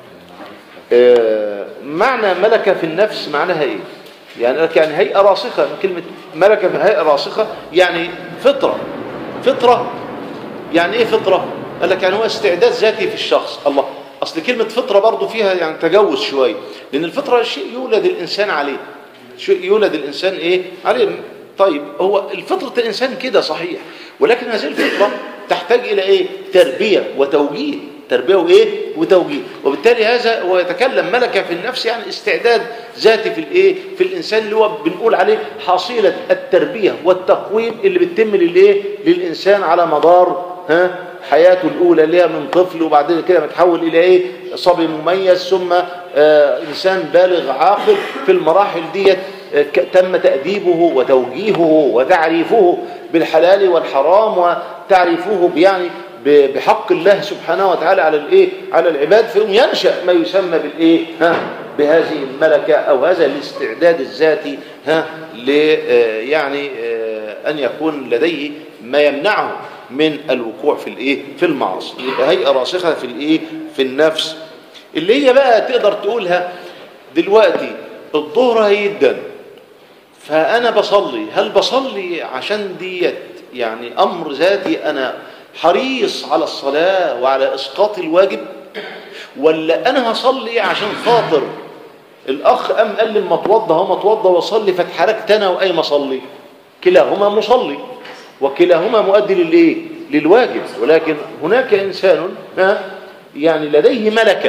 آه معنى ملكه في النفس معناها ايه يعني لك يعني هيئه راسخه من كلمه ملكه في هيئه راسخه يعني فطره فطره يعني ايه فطره قال لك يعني هو استعداد ذاتي في الشخص الله اصل كلمه فطره برضو فيها يعني تجوز شويه لان الفطره شيء يولد الانسان عليه شيء يولد الانسان ايه عليه طيب هو الفطره الانسان كده صحيح ولكن هذه الفطره تحتاج الى ايه تربيه وتوجيه تربيه وايه وتوجيه وبالتالي هذا هو يتكلم ملكه في النفس يعني استعداد ذاتي في الايه في الانسان اللي هو بنقول عليه حصيله التربيه والتقويم اللي بتتم للايه للانسان على مدار ها حياته الاولى اللي هي من طفل وبعدين كده متحول الى ايه صبي مميز ثم آه انسان بالغ عاقل في المراحل ديت آه ك- تم تاديبه وتوجيهه وتعريفه بالحلال والحرام وتعريفه يعني ب- بحق الله سبحانه وتعالى على الايه على العباد فيقوم ينشا ما يسمى بالايه ها بهذه الملكه او هذا الاستعداد الذاتي ها ل آه، يعني آه، ان يكون لديه ما يمنعه من الوقوع في الايه في المعاصي يبقى هيئه راسخه في الايه في النفس اللي هي بقى تقدر تقولها دلوقتي الظهر هيدن فأنا بصلي هل بصلي عشان ديت يعني أمر ذاتي أنا حريص على الصلاة وعلى إسقاط الواجب ولا أنا هصلي عشان خاطر الأخ قام قال لي ما اتوضى هو ما اتوضى واصلي فاتحركت أنا وقايم أصلي كلاهما مصلي وكلاهما مؤدي للإيه؟ للواجب ولكن هناك إنسان ها، يعني لديه ملكة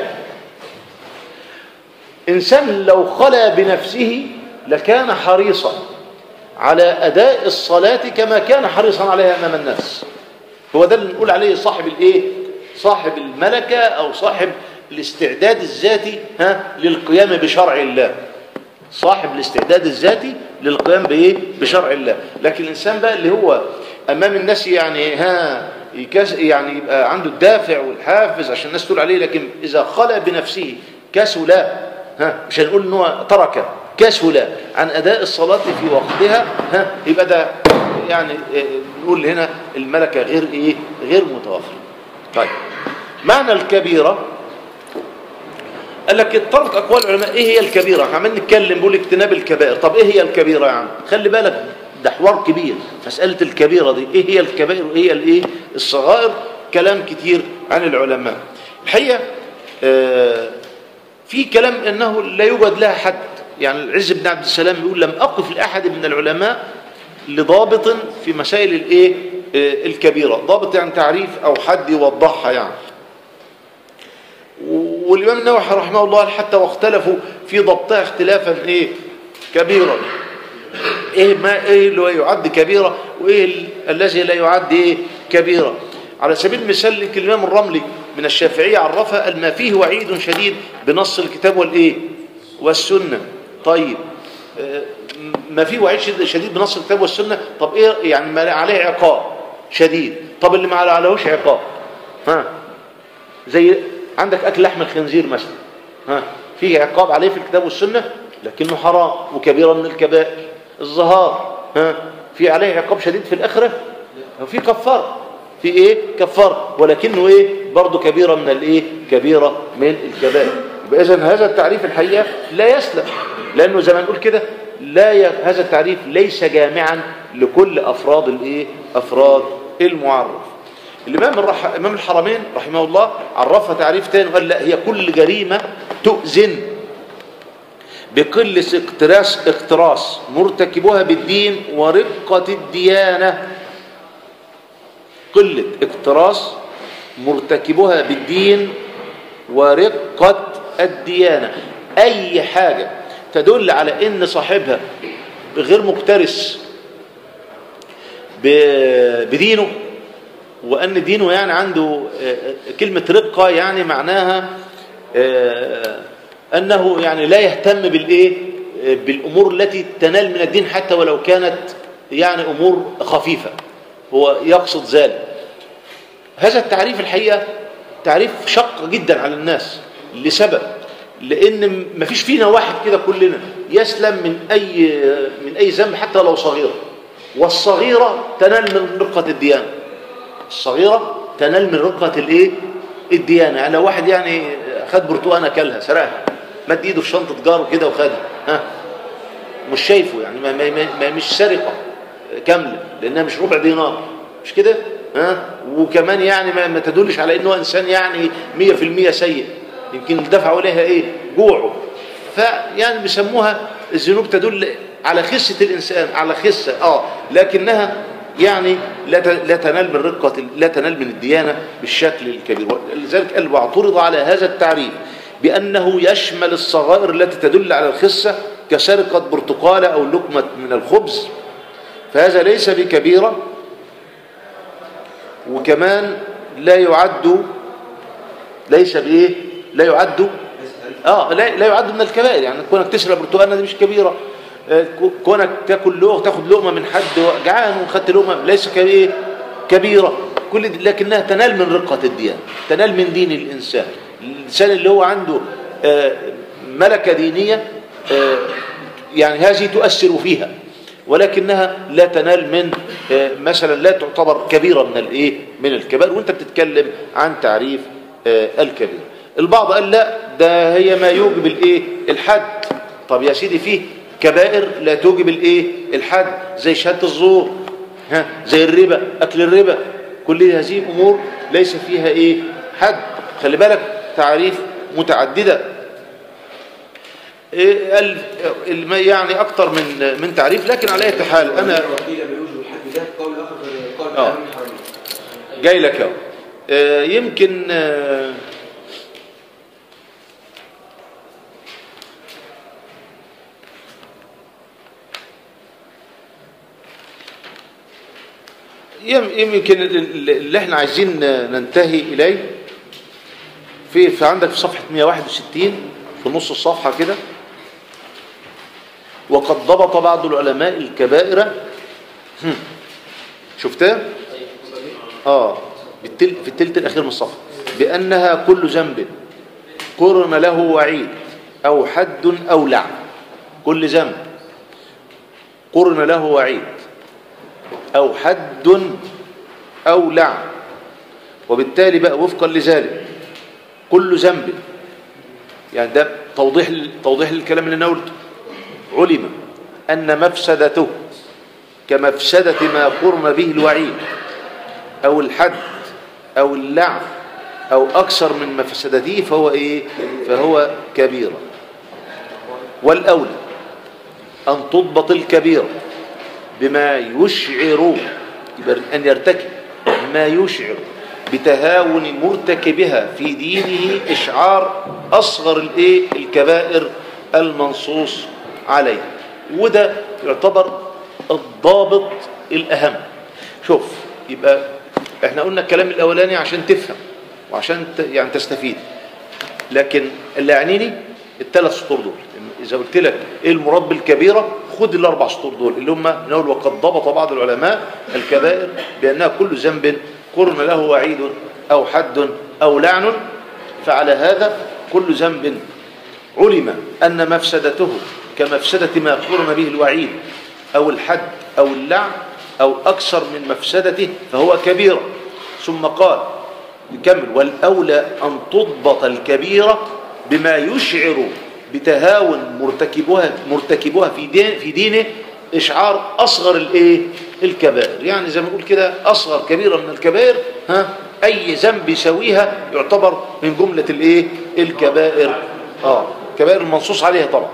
إنسان لو خلا بنفسه لكان حريصا على أداء الصلاة كما كان حريصا عليها أمام الناس هو ده اللي نقول عليه صاحب الإيه؟ صاحب الملكة أو صاحب الاستعداد الذاتي ها للقيام بشرع الله صاحب الاستعداد الذاتي للقيام بايه بشرع الله لكن الانسان بقى اللي هو امام الناس يعني ها يكس يعني يبقى عنده الدافع والحافز عشان الناس تقول عليه لكن اذا خلى بنفسه كسل ها مش هنقول ان هو ترك كسل عن اداء الصلاه في وقتها ها يبقى ده يعني آه، نقول هنا الملكه غير ايه غير متوافره طيب معنى الكبيره قال لك اتطرق اقوال العلماء ايه هي الكبيره احنا عمالين نتكلم بيقول اجتناب الكبائر طب ايه هي الكبيره يا عم خلي بالك ده حوار كبير مساله الكبيره دي ايه هي الكبائر وايه هي الايه الصغائر كلام كتير عن العلماء الحقيقه آه في كلام انه لا يوجد لها حد يعني العز بن عبد السلام يقول لم اقف لاحد من العلماء لضابط في مسائل الايه آه، الكبيره ضابط يعني تعريف او حد يوضحها يعني والإمام النووي رحمه الله حتى واختلفوا في ضبطها اختلافا إيه كبيرا إيه ما إيه اللي هو يعد كبيرة وإيه ال- الذي لا يعد إيه كبيرة على سبيل المثال لك الإمام الرملي من الشافعية عرفها قال ما فيه وعيد شديد بنص الكتاب والإيه والسنة طيب آه، ما فيه وعيد شديد- شديد بنص الكتاب والسنة طب إيه يعني ما عليه عقاب شديد طب اللي ما عليهوش عقاب ها زي عندك اكل لحم الخنزير مثلا ها في عقاب عليه في الكتاب والسنه لكنه حرام وكبيره من الكبائر الظهار ها في عليه عقاب شديد في الاخره وفي كفاره في ايه كفاره ولكنه ايه برضه كبيره من الايه كبيره من الكبائر يبقى اذا هذا التعريف الحقيقه لا يسلم لانه زي ما نقول كده لا ي... هذا التعريف ليس جامعا لكل افراد الايه افراد المعرف الإمام الرح... إمام الحرمين رحمه الله عرفها تعريف تاني وقال لا هي كل جريمة تؤذن بقلة اقتراس اقتراس مرتكبها بالدين ورقة الديانة قلة اقتراس مرتكبها بالدين ورقة الديانة أي حاجة تدل على إن صاحبها غير مكترس ب- بدينه وأن دينه يعني عنده آه، كلمة رقة يعني معناها آه، أنه يعني لا يهتم بالإيه آه، بالأمور التي تنال من الدين حتى ولو كانت يعني أمور خفيفة هو يقصد ذلك هذا التعريف الحقيقة تعريف شق جدا على الناس لسبب لأن مفيش فينا واحد كده كلنا يسلم من أي من أي ذنب حتى لو صغيرة والصغيرة تنال من رقة الديانة الصغيرة تنال من رقة الايه الديانة يعني لو واحد يعني خد برتقانة كلها سرقها مد ايده في شنطة جاره كده وخدها ها مش شايفه يعني ما, ما, ما, ما مش سرقة كاملة لأنها مش ربع دينار مش كده ها وكمان يعني ما, ما تدلش على انه انسان يعني 100% سيء يمكن دفعوا عليها ايه جوعه فيعني بيسموها الذنوب تدل على خسة الإنسان على خسة اه لكنها يعني لا ت- لا تنال من رقة لا تنال من الديانة بالشكل الكبير لذلك قال واعترض على هذا التعريف بأنه يشمل الصغائر التي تدل على الخسة كسرقة برتقالة أو لقمة من الخبز فهذا ليس بكبيرة وكمان لا يعد ليس بايه لا يعد اه لا, لا يعد من الكبائر يعني كونك تشرب برتقانه دي مش كبيره آه، كو- كونك تاكل لقمه تاخد لقمه من حد جعان وخدت لقمه ليس كايه كبيره كل دي لكنها تنال من رقه الديانه تنال من دين الانسان الانسان اللي هو عنده آه، ملكه دينيه آه، يعني هذه تؤثر فيها ولكنها لا تنال من آه، مثلا لا تعتبر كبيرة من الايه من الكبائر وانت بتتكلم عن تعريف آه، الكبير البعض قال لا ده هي ما يوجب الايه الحد طب يا سيدي فيه كبائر لا توجب الايه الحد زي شهاده الزور ها زي الربا اكل الربا كل هذه امور ليس فيها ايه حد خلي بالك تعريف متعدده إيه قال الم- يعني اكتر من من تعريف لكن على اي حال انا وكيل بيوجب الحد ده قول اخر غير قول آه. الامام الحرمين جاي لك اهو آه، يمكن آه، يم- يمكن ال- ال- اللي احنا عايزين ننتهي اليه في في عندك في صفحه 161 في نص الصفحه كده وقد ضبط بعض العلماء الكبائر هم. شفتها اه بالتل... في التلت الاخير من الصفحه بانها كل ذنب قرن له وعيد او حد او لعن كل ذنب قرن له وعيد او حد او لعن وبالتالي بقى وفقا لذلك كل ذنب يعني ده توضيح توضيح للكلام اللي انا قلته علم ان مفسدته كمفسدة ما قرن به الوعيد او الحد او اللعن او اكثر من مفسدته فهو ايه فهو كبيرة والاولى ان تضبط الكبيرة بما يشعر يبقى ان يرتكب ما يشعر بتهاون مرتكبها في دينه اشعار اصغر الايه الكبائر المنصوص عليه وده يعتبر الضابط الاهم شوف يبقى احنا قلنا الكلام الاولاني عشان تفهم وعشان ت- يعني تستفيد لكن اللي يعنيني الثلاث سطور دول اذا قلت لك ايه المراد بالكبيره خد الاربع سطور دول اللي هم نقول وقد ضبط بعض العلماء الكبائر بانها كل ذنب قرن له وعيد او حد او لعن فعلى هذا كل ذنب علم ان مفسدته كمفسده ما قرن به الوعيد او الحد او اللعن او اكثر من مفسدته فهو كبيره ثم قال يكمل والأولى أن تضبط الكبيرة بما يشعر بتهاون مرتكبها مرتكبها في دين في دينه إشعار أصغر الإيه الكبائر يعني زي ما نقول كده أصغر كبيرة من الكبائر ها أي ذنب يسويها يعتبر من جملة الإيه الكبائر آه كبائر المنصوص عليها طبعا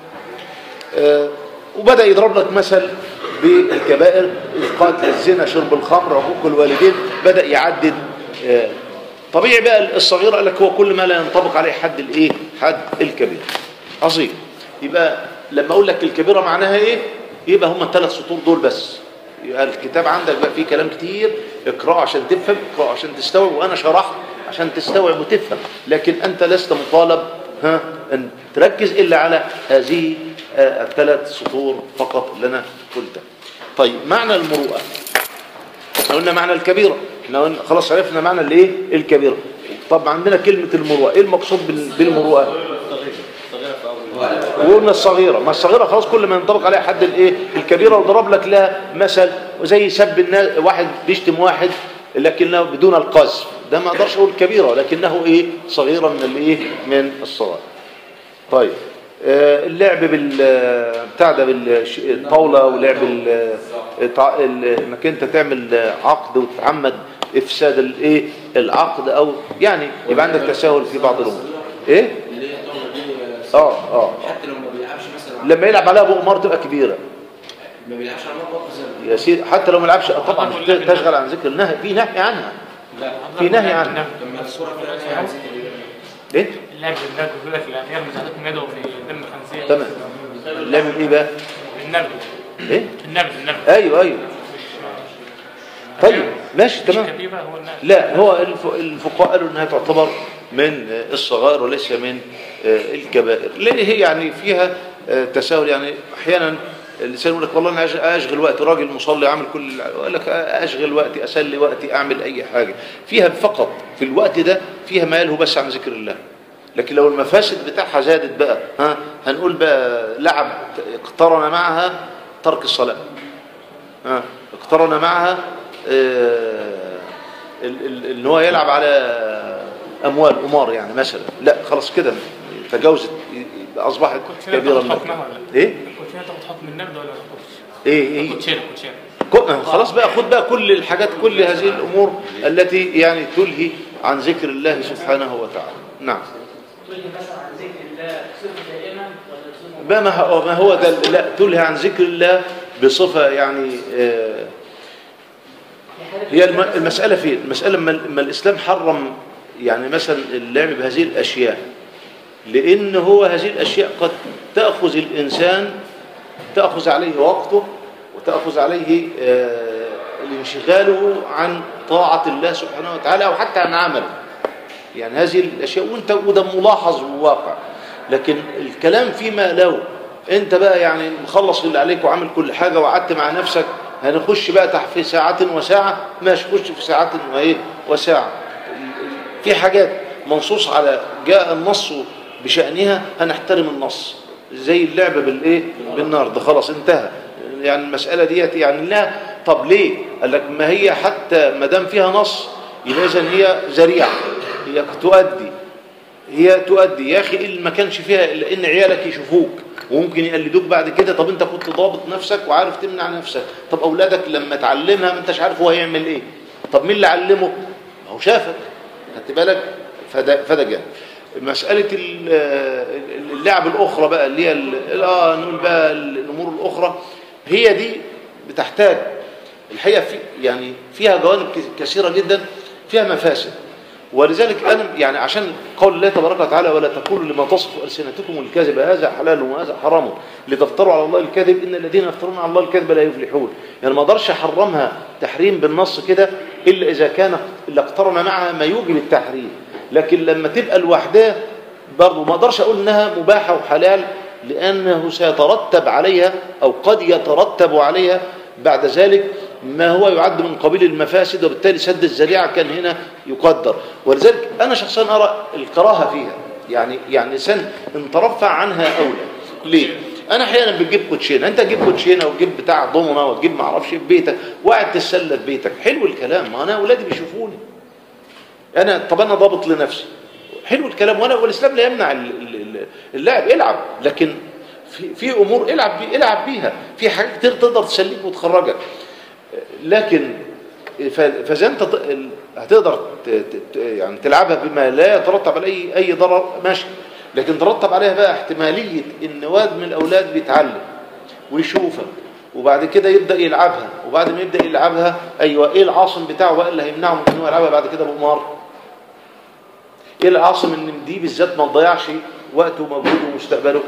آه وبدأ يضرب لك مثل بالكبائر قتل الزنا شرب الخمر عقوق الوالدين بدأ يعدد آه، طبيعي بقى الصغير قال لك هو كل ما لا ينطبق عليه حد الايه حد الكبير عظيم يبقى لما اقول لك الكبيره معناها ايه يبقى هم الثلاث سطور دول بس يبقى الكتاب عندك بقى فيه كلام كتير اقراه عشان تفهم اقراه عشان تستوعب وانا شرحت عشان تستوعب وتفهم لكن انت لست مطالب ها ان تركز الا على هذه آه، الثلاث سطور فقط اللي انا قلتها طيب معنى المروءه احنا قلنا معنى الكبيرة احنا قلنا خلاص عرفنا معنى الايه الكبيرة طب عندنا كلمة المروءة ايه المقصود بال- بالمروءة وقلنا الصغيرة ما الصغيرة خلاص كل ما ينطبق عليها حد الايه الكبيرة وضرب لك لها مثل وزي سب الناس واحد بيشتم واحد لكنه بدون القذف ده ما اقدرش اقول كبيرة لكنه ايه صغيرة من الايه من الصغائر طيب آه، اللعب بال بتاع ده بالطاوله ولعب ال- التع- ال- انك انت تعمل عقد وتتعمد افساد الايه العقد او يعني يبقى عندك تساهل في بعض الامور ايه اللي هي الطاوله دي اه اه حتى لو ما بيلعبش مثلا لما يلعب عليها بقمار تبقى كبيره ما بيلعبش على مرة برضه يا سيدي حتى لو ما يلعبش طبعا تشغل عن ذكر النهي في نهي عنها في نهي عنها لما الصورة فيها عن ذكر الله. ايه اللعب بالنبي بيقول لك الاعياد مساعدتكم يدعو في دم الخنزير تمام اللعب بايه بقى النبي ايه النبي النبي ايوه ايوه طيب ماشي تمام الكبيرة هو النبي لا هو الف- الفقهاء قالوا انها تعتبر من الصغائر وليس من آه، الكبائر ليه هي يعني فيها آه، تساهل يعني احيانا الانسان يقول لك والله انا أش- اشغل وقتي راجل مصلي عامل كل يقول لك اشغل وقتي اسلي وقتي اعمل اي حاجه فيها فقط في الوقت ده فيها ما يلهو بس عن ذكر الله لكن لو المفاسد بتاعها زادت بقى ها هنقول بقى لعب اقترن معها ترك الصلاه ها اقترن معها آه، ال- ال- ان هو يلعب على اموال قمار يعني مثلا لا خلاص كده تجاوزت يبقى اصبحت الكوتشينة كبيره تاخد من حكمها ولا ايه الكوتشينة تاخد حكم النبي ولا ما تاخدش؟ ايه ايه كوتشينة كوتشينة كو- خلاص بقى خد بقى كل الحاجات كل هذه الامور التي يعني تلهي عن ذكر الله سبحانه وتعالى نعم تقول مثلا عن ذكر الله صفه دائما ولا صفه ما ما هو ما هو ده لا تلهي عن ذكر الله بصفه يعني آه هي الم- المسألة فين؟ المسألة لما لما الإسلام حرم يعني مثلا اللعب بهذه الأشياء لأن هو هذه الأشياء قد تأخذ الإنسان تأخذ عليه وقته وتأخذ عليه آه، الانشغاله عن طاعة الله سبحانه وتعالى أو حتى عن عمله يعني هذه الأشياء وانت وده ملاحظ وواقع لكن الكلام فيما لو انت بقى يعني مخلص اللي عليك وعامل كل حاجة وقعدت مع نفسك هنخش بقى تحت في ساعة وساعة ماشي خش في ساعة وايه وساعة في حاجات منصوص على جاء النص بشأنها هنحترم النص زي اللعبة بالايه بالنار ده خلاص انتهى يعني المسألة ديت يعني لا طب ليه قال لك ما هي حتى ما دام فيها نص يبقى اذا هي ذريعة هي تؤدي هي تؤدي يا اخي اللي ما كانش فيها الا ان عيالك يشوفوك وممكن يقلدوك بعد كده طب انت كنت ضابط نفسك وعارف تمنع نفسك طب اولادك لما تعلمها ما انتش عارف هو هيعمل ايه طب مين اللي علمه ما هو شافك خدت بالك فده فده جانب مسألة ال- اللعب الأخرى بقى اللي هي ال- اه نقول بقى الأمور الأخرى هي دي بتحتاج الحقيقة في يعني فيها جوانب ك- كثيرة جدا فيها مفاسد ولذلك أنا يعني عشان قول الله تبارك وتعالى ولا تقولوا لما تصف ألسنتكم الكذب هذا حلال وهذا حرام لتفتروا على الله الكذب إن الذين يفترون على الله الكذب لا يفلحون يعني ما اقدرش احرمها تحريم بالنص كده إلا إذا كان اللي اقترن معها ما يوجب التحريم لكن لما تبقى لوحدها برضه ما اقدرش اقول انها مباحه وحلال لانه سيترتب عليها او قد يترتب عليها بعد ذلك ما هو يعد من قبيل المفاسد وبالتالي سد الذريعه كان هنا يقدر ولذلك انا شخصيا ارى الكراهه فيها يعني يعني سن ان ترفع عنها اولى ليه انا احيانا بتجيب كوتشينه انت تجيب كوتشينه وتجيب بتاع ضمنه وتجيب ما اعرفش في بيتك وقاعد تتسلى في بيتك حلو الكلام ما انا اولادي بيشوفوني انا طب انا ضابط لنفسي حلو الكلام وانا والاسلام لا يمنع ال- ال- ال- اللعب العب لكن في في امور العب بي العب بيها في حاجات كتير تقدر تسليك وتخرجك لكن ف- فاذا انت ت- ال- هتقدر ت- ت- ت- يعني تلعبها بما لا يترتب على اي اي ضرر ماشي لكن ترتب عليها بقى احتماليه ان واد من الاولاد بيتعلم ويشوفك وبعد كده يبدا يلعبها وبعد ما يبدا يلعبها ايوه ايه العاصم بتاعه بقى اللي هيمنعه من انه يلعبها بعد كده بقمار ايه العاصم ان دي بالذات ما تضيعش وقته ومجهوده ومستقبله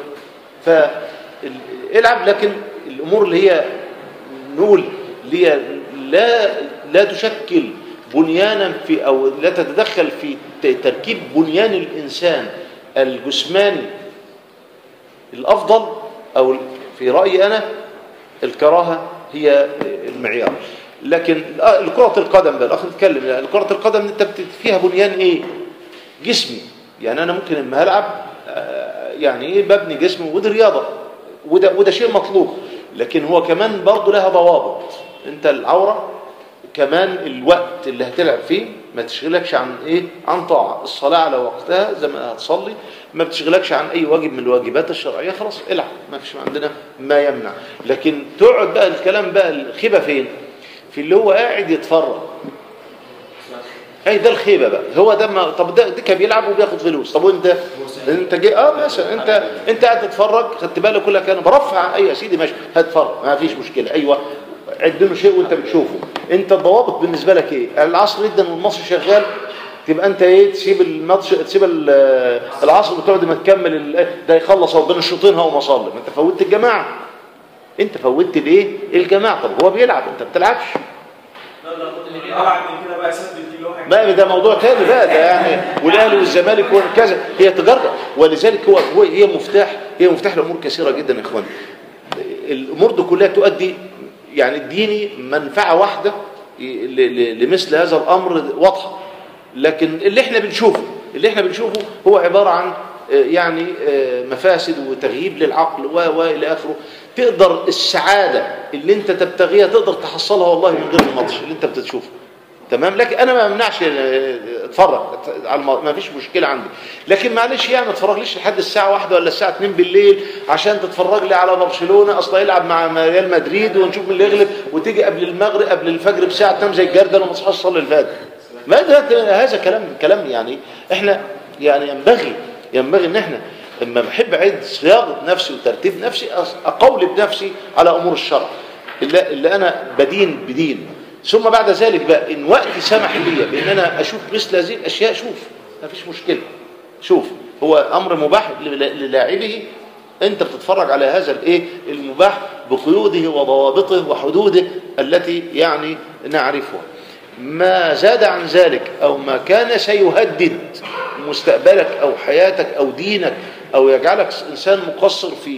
فالعب لكن الامور اللي هي نقول اللي هي لا لا تشكل بنيانا في او لا تتدخل في ت- تركيب بنيان الانسان الجسماني الافضل او في رايي انا الكراهه هي المعيار لكن كره القدم بقى الاخ نتكلم كره القدم انت بت- فيها بنيان ايه جسمي يعني انا ممكن لما هلعب آه، يعني ايه ببني جسمي ودي رياضه وده وده شيء مطلوب لكن هو كمان برضه لها ضوابط انت العوره كمان الوقت اللي هتلعب فيه ما تشغلكش عن ايه عن طاعه الصلاه على وقتها زي ما هتصلي ما بتشغلكش عن اي واجب من الواجبات الشرعيه خلاص العب ما فيش عندنا ما يمنع لكن تقعد بقى الكلام بقى الخيبه فين في اللي هو قاعد يتفرج اي ده الخيبه بقى هو ده ما طب ده ده كان بيلعب وبياخد فلوس طب وانت انت جاي اه مثلا انت انت قاعد تتفرج خدت بالك كلها كان برفع اي يا سيدي ماشي هتفرج ما فيش مشكله ايوه عد له شيء وانت بتشوفه انت الضوابط بالنسبه لك ايه العصر جدا والماتش شغال تبقى انت ايه تسيب الماتش تسيب ال- العصر وتقعد ما تكمل ال- ده يخلص او بين الشوطين هو مصلي ما انت فوتت الجماعه انت فوتت الايه الجماعه طب هو بيلعب انت ما بتلعبش لا لا ابعد من كده بقى سد دي اللي هو حاجة. ما ده موضوع تاني بقى ده يعني والاهلي والزمالك وكذا هي تجاره ولذلك هو هو هي مفتاح هي مفتاح لامور كثيره جدا يا اخوان الامور دي كلها تؤدي يعني اديني منفعه واحده ل- ل- لمثل هذا الامر واضحه لكن اللي احنا بنشوفه اللي احنا بنشوفه هو عباره عن آه، يعني آه، مفاسد وتغييب للعقل و و الى اخره تقدر السعاده اللي انت تبتغيها تقدر تحصلها والله من غير الماتش اللي انت بتشوفه تمام لكن انا ما امنعش اه، اتفرج على الم- ما فيش مشكله عندي لكن معلش يعني ما تتفرجليش لحد الساعه واحدة ولا الساعه 2 بالليل عشان تتفرج لي على برشلونه اصلا يلعب مع ريال مدريد ونشوف مين اللي يغلب وتيجي قبل المغرب قبل الفجر بساعه تنام زي الجردل وما تصحاش تصلي الفجر ما ده هذا كلام كلام يعني احنا يعني ينبغي ينبغي ان احنا لما بحب اعيد صياغه نفسي وترتيب نفسي أص- اقول بنفسي على امور الشرع اللي, اللي انا بدين بدين ثم بعد ذلك بقى ان وقتي سمح لي بان انا اشوف مثل هذه الاشياء شوف ما فيش مشكله شوف هو امر مباح لل- للاعبه انت بتتفرج على هذا الايه المباح بقيوده وضوابطه وحدوده التي يعني نعرفها ما زاد عن ذلك او ما كان سيهدد مستقبلك او حياتك او دينك او يجعلك انسان مقصر في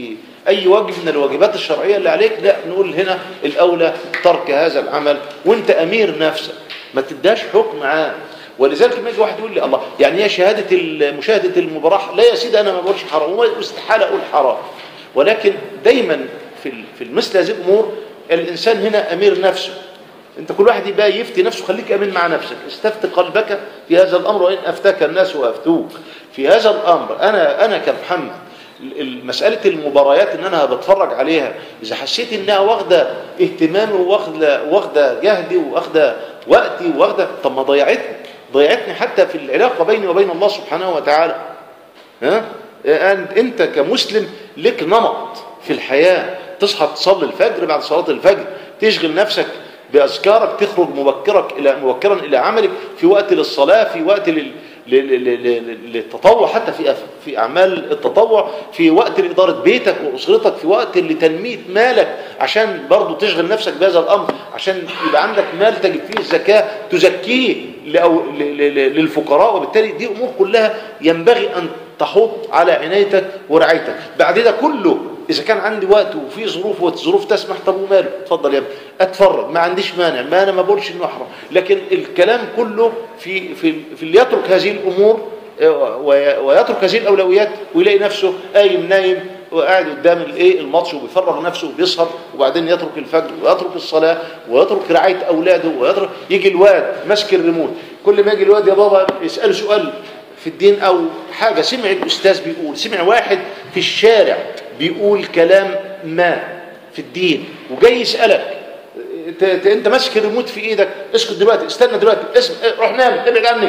اي واجب من الواجبات الشرعيه اللي عليك لا نقول هنا الاولى ترك هذا العمل وانت امير نفسك ما تداش حكم عام ولذلك لما يجي واحد يقول لي الله يعني هي شهاده ال- مشاهده المباراه لا يا سيدي انا ما بقولش حرام واستحاله اقول حرام ولكن دايما في ال- في مثل هذه الامور الانسان هنا امير نفسه انت كل واحد يبقى يفتي نفسه خليك امين مع نفسك استفت قلبك في هذا الامر وان افتاك الناس وافتوك في هذا الامر انا انا كمحمد ال- ال- مساله المباريات ان انا بتفرج عليها اذا حسيت انها واخده اهتمامي واخده واخده جهدي واخده وقتي واخده طب ما ضيعتني ضيعتني حتى في العلاقه بيني وبين الله سبحانه وتعالى ها أنت- انت كمسلم لك نمط في الحياه تصحى تصلي الفجر بعد صلاه الفجر تشغل نفسك باذكارك تخرج مبكرك الى مبكرا الى عملك في وقت للصلاه في وقت لل لل- لل- لل- للتطوع حتى في أف- في اعمال التطوع في وقت لاداره بيتك واسرتك في وقت لتنميه مالك عشان برضو تشغل نفسك بهذا الامر عشان يبقى عندك مال تجد فيه الزكاه تزكيه لأو- ل- ل- ل- للفقراء وبالتالي دي امور كلها ينبغي ان تحط على عنايتك ورعايتك بعد ده كله اذا كان عندي وقت وفي ظروف والظروف تسمح طب وماله اتفضل يا ابني اتفرج ما عنديش مانع ما انا ما بقولش انه حرام لكن الكلام كله في في في اللي يترك هذه الامور آه، وي- ويترك هذه الاولويات ويلاقي نفسه قايم نايم وقاعد قدام الايه الماتش وبيفرغ نفسه وبيسهر وبعدين يترك الفجر ويترك الصلاه ويترك رعايه اولاده ويترك يجي الواد ماسك الريموت كل ما يجي الواد يا بابا يساله سؤال في الدين او حاجه سمع الاستاذ بيقول سمع واحد في الشارع بيقول كلام ما في الدين وجاي يسالك ت- ت- انت ماسك الريموت في ايدك اسكت دلوقتي استنى دلوقتي اسم اه، روح نام ابعد عني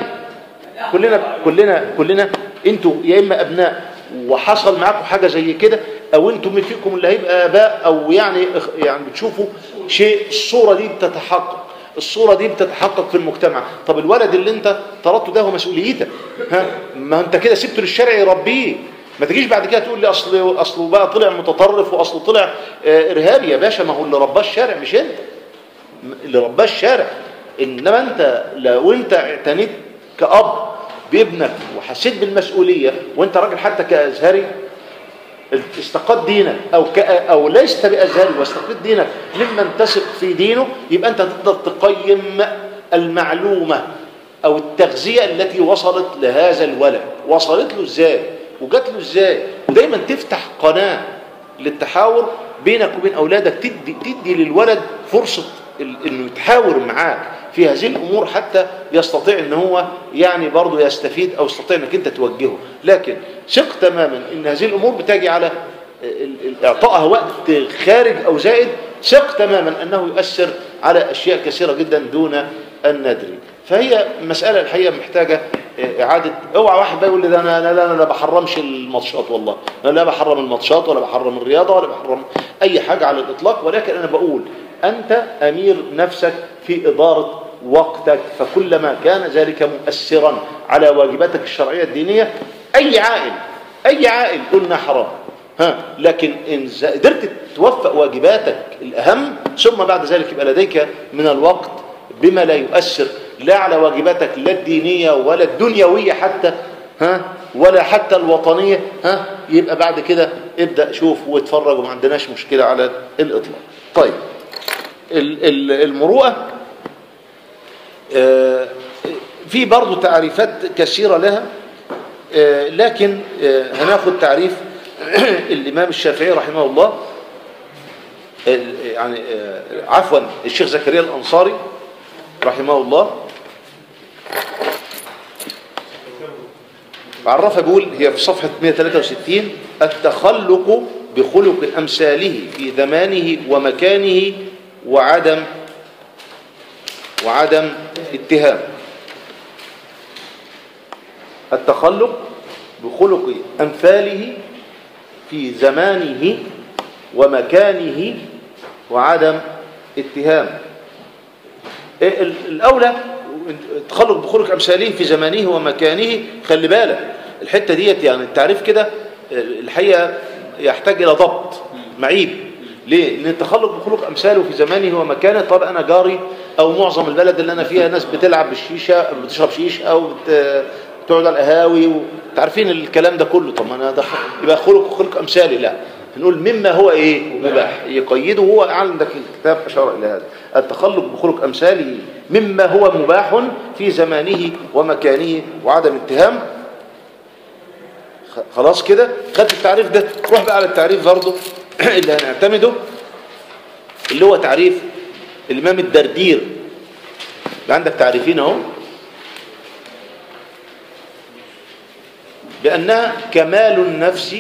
كلنا كلنا كلنا انتوا يا اما ابناء وحصل معاكم حاجه زي كده او انتم من فيكم اللي هيبقى اباء او يعني اخ- يعني بتشوفوا شيء الصوره دي بتتحقق الصوره دي بتتحقق في المجتمع طب الولد اللي انت طردته ده هو مسؤوليتك ها ما انت كده سبته للشارع يربيه ما تجيش بعد كده تقول لي اصل اصله بقى طلع متطرف واصله طلع آه، ارهابي يا باشا ما هو اللي رباه الشارع مش انت اللي رباه الشارع انما انت لو انت اعتنيت كأب بابنك وحسيت بالمسؤولية وانت راجل حتى كأزهري استقد دينك او ك... او ليست بازهري واستقد دينك ممن تثق في دينه يبقى انت تقدر تقيم المعلومه او التغذيه التي وصلت لهذا الولد وصلت له ازاي وجات له ازاي ودايما تفتح قناه للتحاور بينك وبين اولادك تدي تدي للولد فرصه ال- انه يتحاور معاك في هذه الامور حتى يستطيع ان هو يعني برضه يستفيد او يستطيع انك انت توجهه لكن ثق تماما ان هذه الامور بتجي على ال- ال- اعطائها وقت خارج او زائد ثق تماما انه يؤثر على اشياء كثيره جدا دون ان ندري فهي مساله الحقيقه محتاجه اعاده اوعى واحد بقى يقول لي ده انا انا انا لا بحرمش الماتشات والله انا لا بحرم الماتشات ولا بحرم الرياضه ولا بحرم اي حاجه على الاطلاق ولكن انا بقول انت امير نفسك في اداره وقتك فكلما كان ذلك مؤثرا على واجباتك الشرعيه الدينيه اي عائل اي عائل قلنا حرام ها لكن ان ز- قدرت توفق واجباتك الاهم ثم بعد ذلك يبقى لديك من الوقت بما لا يؤثر لا على واجباتك لا الدينيه ولا الدنيويه حتى ها ولا حتى الوطنيه ها يبقى بعد كده ابدا شوف واتفرج وما عندناش مشكله على الاطلاق طيب ال- ال- المروءه آه، في برضو تعريفات كثيرة لها آه، لكن آه، هناخد تعريف الإمام الشافعي رحمه الله ال- يعني آه، عفوا الشيخ زكريا الأنصاري رحمه الله عرفها بيقول هي في صفحة 163 التخلق بخلق أمثاله في زمانه ومكانه وعدم وعدم اتهام التخلق بخلق أمثاله في زمانه ومكانه وعدم اتهام إيه ال- الأولى التخلق بخلق أمثاله في زمانه ومكانه خلي بالك الحتة ديت يعني التعريف كده الحقيقة يحتاج إلى ضبط معيب ليه؟ لأن التخلق بخلق أمثاله في زمانه ومكانه طب أنا جاري أو معظم البلد اللي أنا فيها ناس بتلعب بالشيشة بتشرب شيشة أو بت... بتقعد على القهاوي و... عارفين الكلام ده كله طب ما أنا ده يبقى خلق خلق أمثالي لا نقول مما هو ايه مباح يقيده هو عندك الكتاب اشار الى هذا التخلق بخلق امثاله مما هو مباح في زمانه ومكانه وعدم اتهام خ- خلاص كده خدت التعريف ده روح بقى على التعريف برضه اللي هنعتمده اللي هو تعريف الامام الدردير يبقى عندك تعريفين اهو بأنها كمال النفس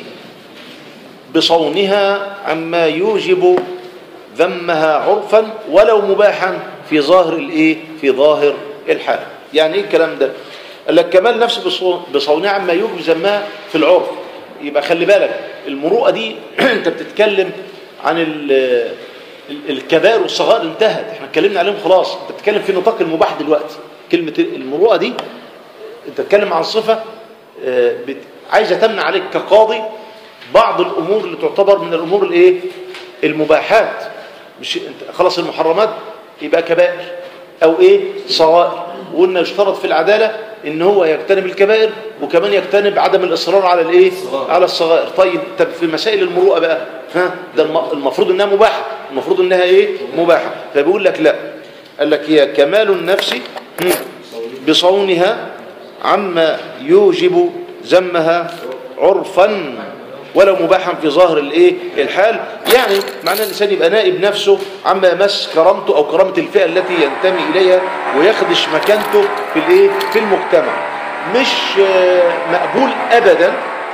بصونها عما يوجب ذمها عرفا ولو مباحا في ظاهر الايه في ظاهر الحال يعني ايه الكلام ده قال لك كمال نفس بصو- بصونها عما يوجب ذمها في العرف يبقى خلي بالك المروءه دي انت بتتكلم عن ال- ال- الكبائر والصغائر انتهت احنا اتكلمنا عليهم خلاص انت بتتكلم في نطاق المباح دلوقتي كلمه المروءه دي انت بتتكلم عن صفه آه، بت- عايزه تمنع عليك كقاضي بعض الامور اللي تعتبر من الامور الايه المباحات مش انت خلاص المحرمات يبقى كبائر او ايه صغائر وقلنا يشترط في العداله ان هو يجتنب الكبائر وكمان يجتنب عدم الاصرار على الايه على الصغائر طيب طب في مسائل المروءه بقى ها ده الم- المفروض انها مباحه المفروض انها ايه مباحه فبيقول لك لا قال لك هي كمال النفس هم، بصونها عما يوجب ذمها عرفا ولو مباحا في ظاهر الايه الحال يعني معناه الانسان يبقى نائب نفسه عما يمس كرامته او كرامه الفئه التي ينتمي اليها ويخدش مكانته في الايه في المجتمع مش آه، مقبول ابدا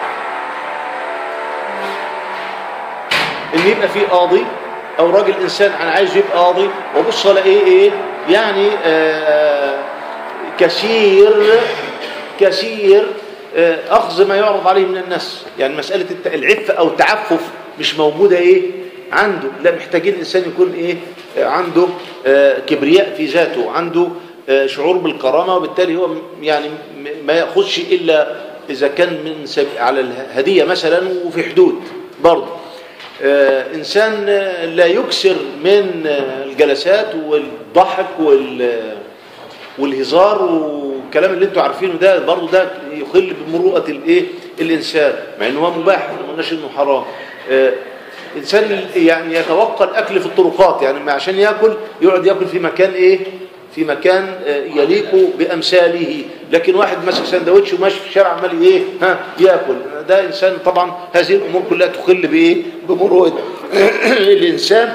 ان يبقى في قاضي او راجل انسان انا عايز يبقى قاضي وبص على ايه ايه يعني آه كثير كثير آه، اخذ ما يعرض عليه من الناس يعني مساله الت- العفه او التعفف مش موجوده ايه عنده لا محتاجين انسان يكون ايه آه، عنده آه، كبرياء في ذاته عنده آه، شعور بالكرامه وبالتالي هو م- يعني م- ما ياخذش الا اذا كان من سب... على الهديه مثلا وفي حدود برضه آه، إنسان آه، لا يكسر من آه، الجلسات والضحك وال والهزار والكلام اللي انتوا عارفينه ده برضه ده يخل بمروءة الايه الانسان مع انه هو مباح ما قلناش انه حرام آه، انسان يعني يتوقع الاكل في الطرقات يعني ما عشان ياكل يقعد ياكل في مكان ايه في مكان آه، يليق بامثاله لكن واحد ماسك سندوتش وماشي في الشارع عمال ايه ها ياكل ده انسان طبعا هذه الامور كلها تخل بايه بمروءه الانسان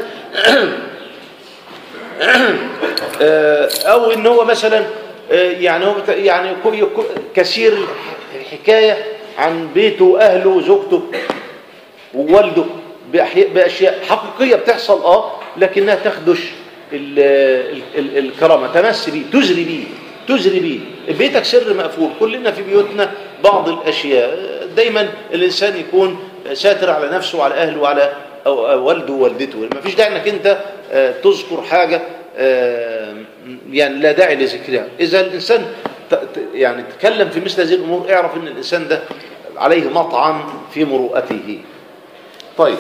آه، او ان هو مثلا آه، يعني هو بت- يعني كو- يكو- كثير الحكايه عن بيته واهله وزوجته ووالده بأحي- باشياء حقيقيه بتحصل اه لكنها تخدش ال ال ال الكرامه تمس بيه تزري بيه تزري بيه بيتك سر مقفول كلنا في بيوتنا بعض الاشياء دايما الانسان يكون ساتر على نفسه وعلى اهله وعلى أو- أو والده ووالدته ما فيش داعي انك انت آه، تذكر حاجه آه، يعني لا داعي لذكرها اذا الانسان ت- ت- يعني تكلم في مثل هذه الامور اعرف ان الانسان ده عليه مطعن في مروءته طيب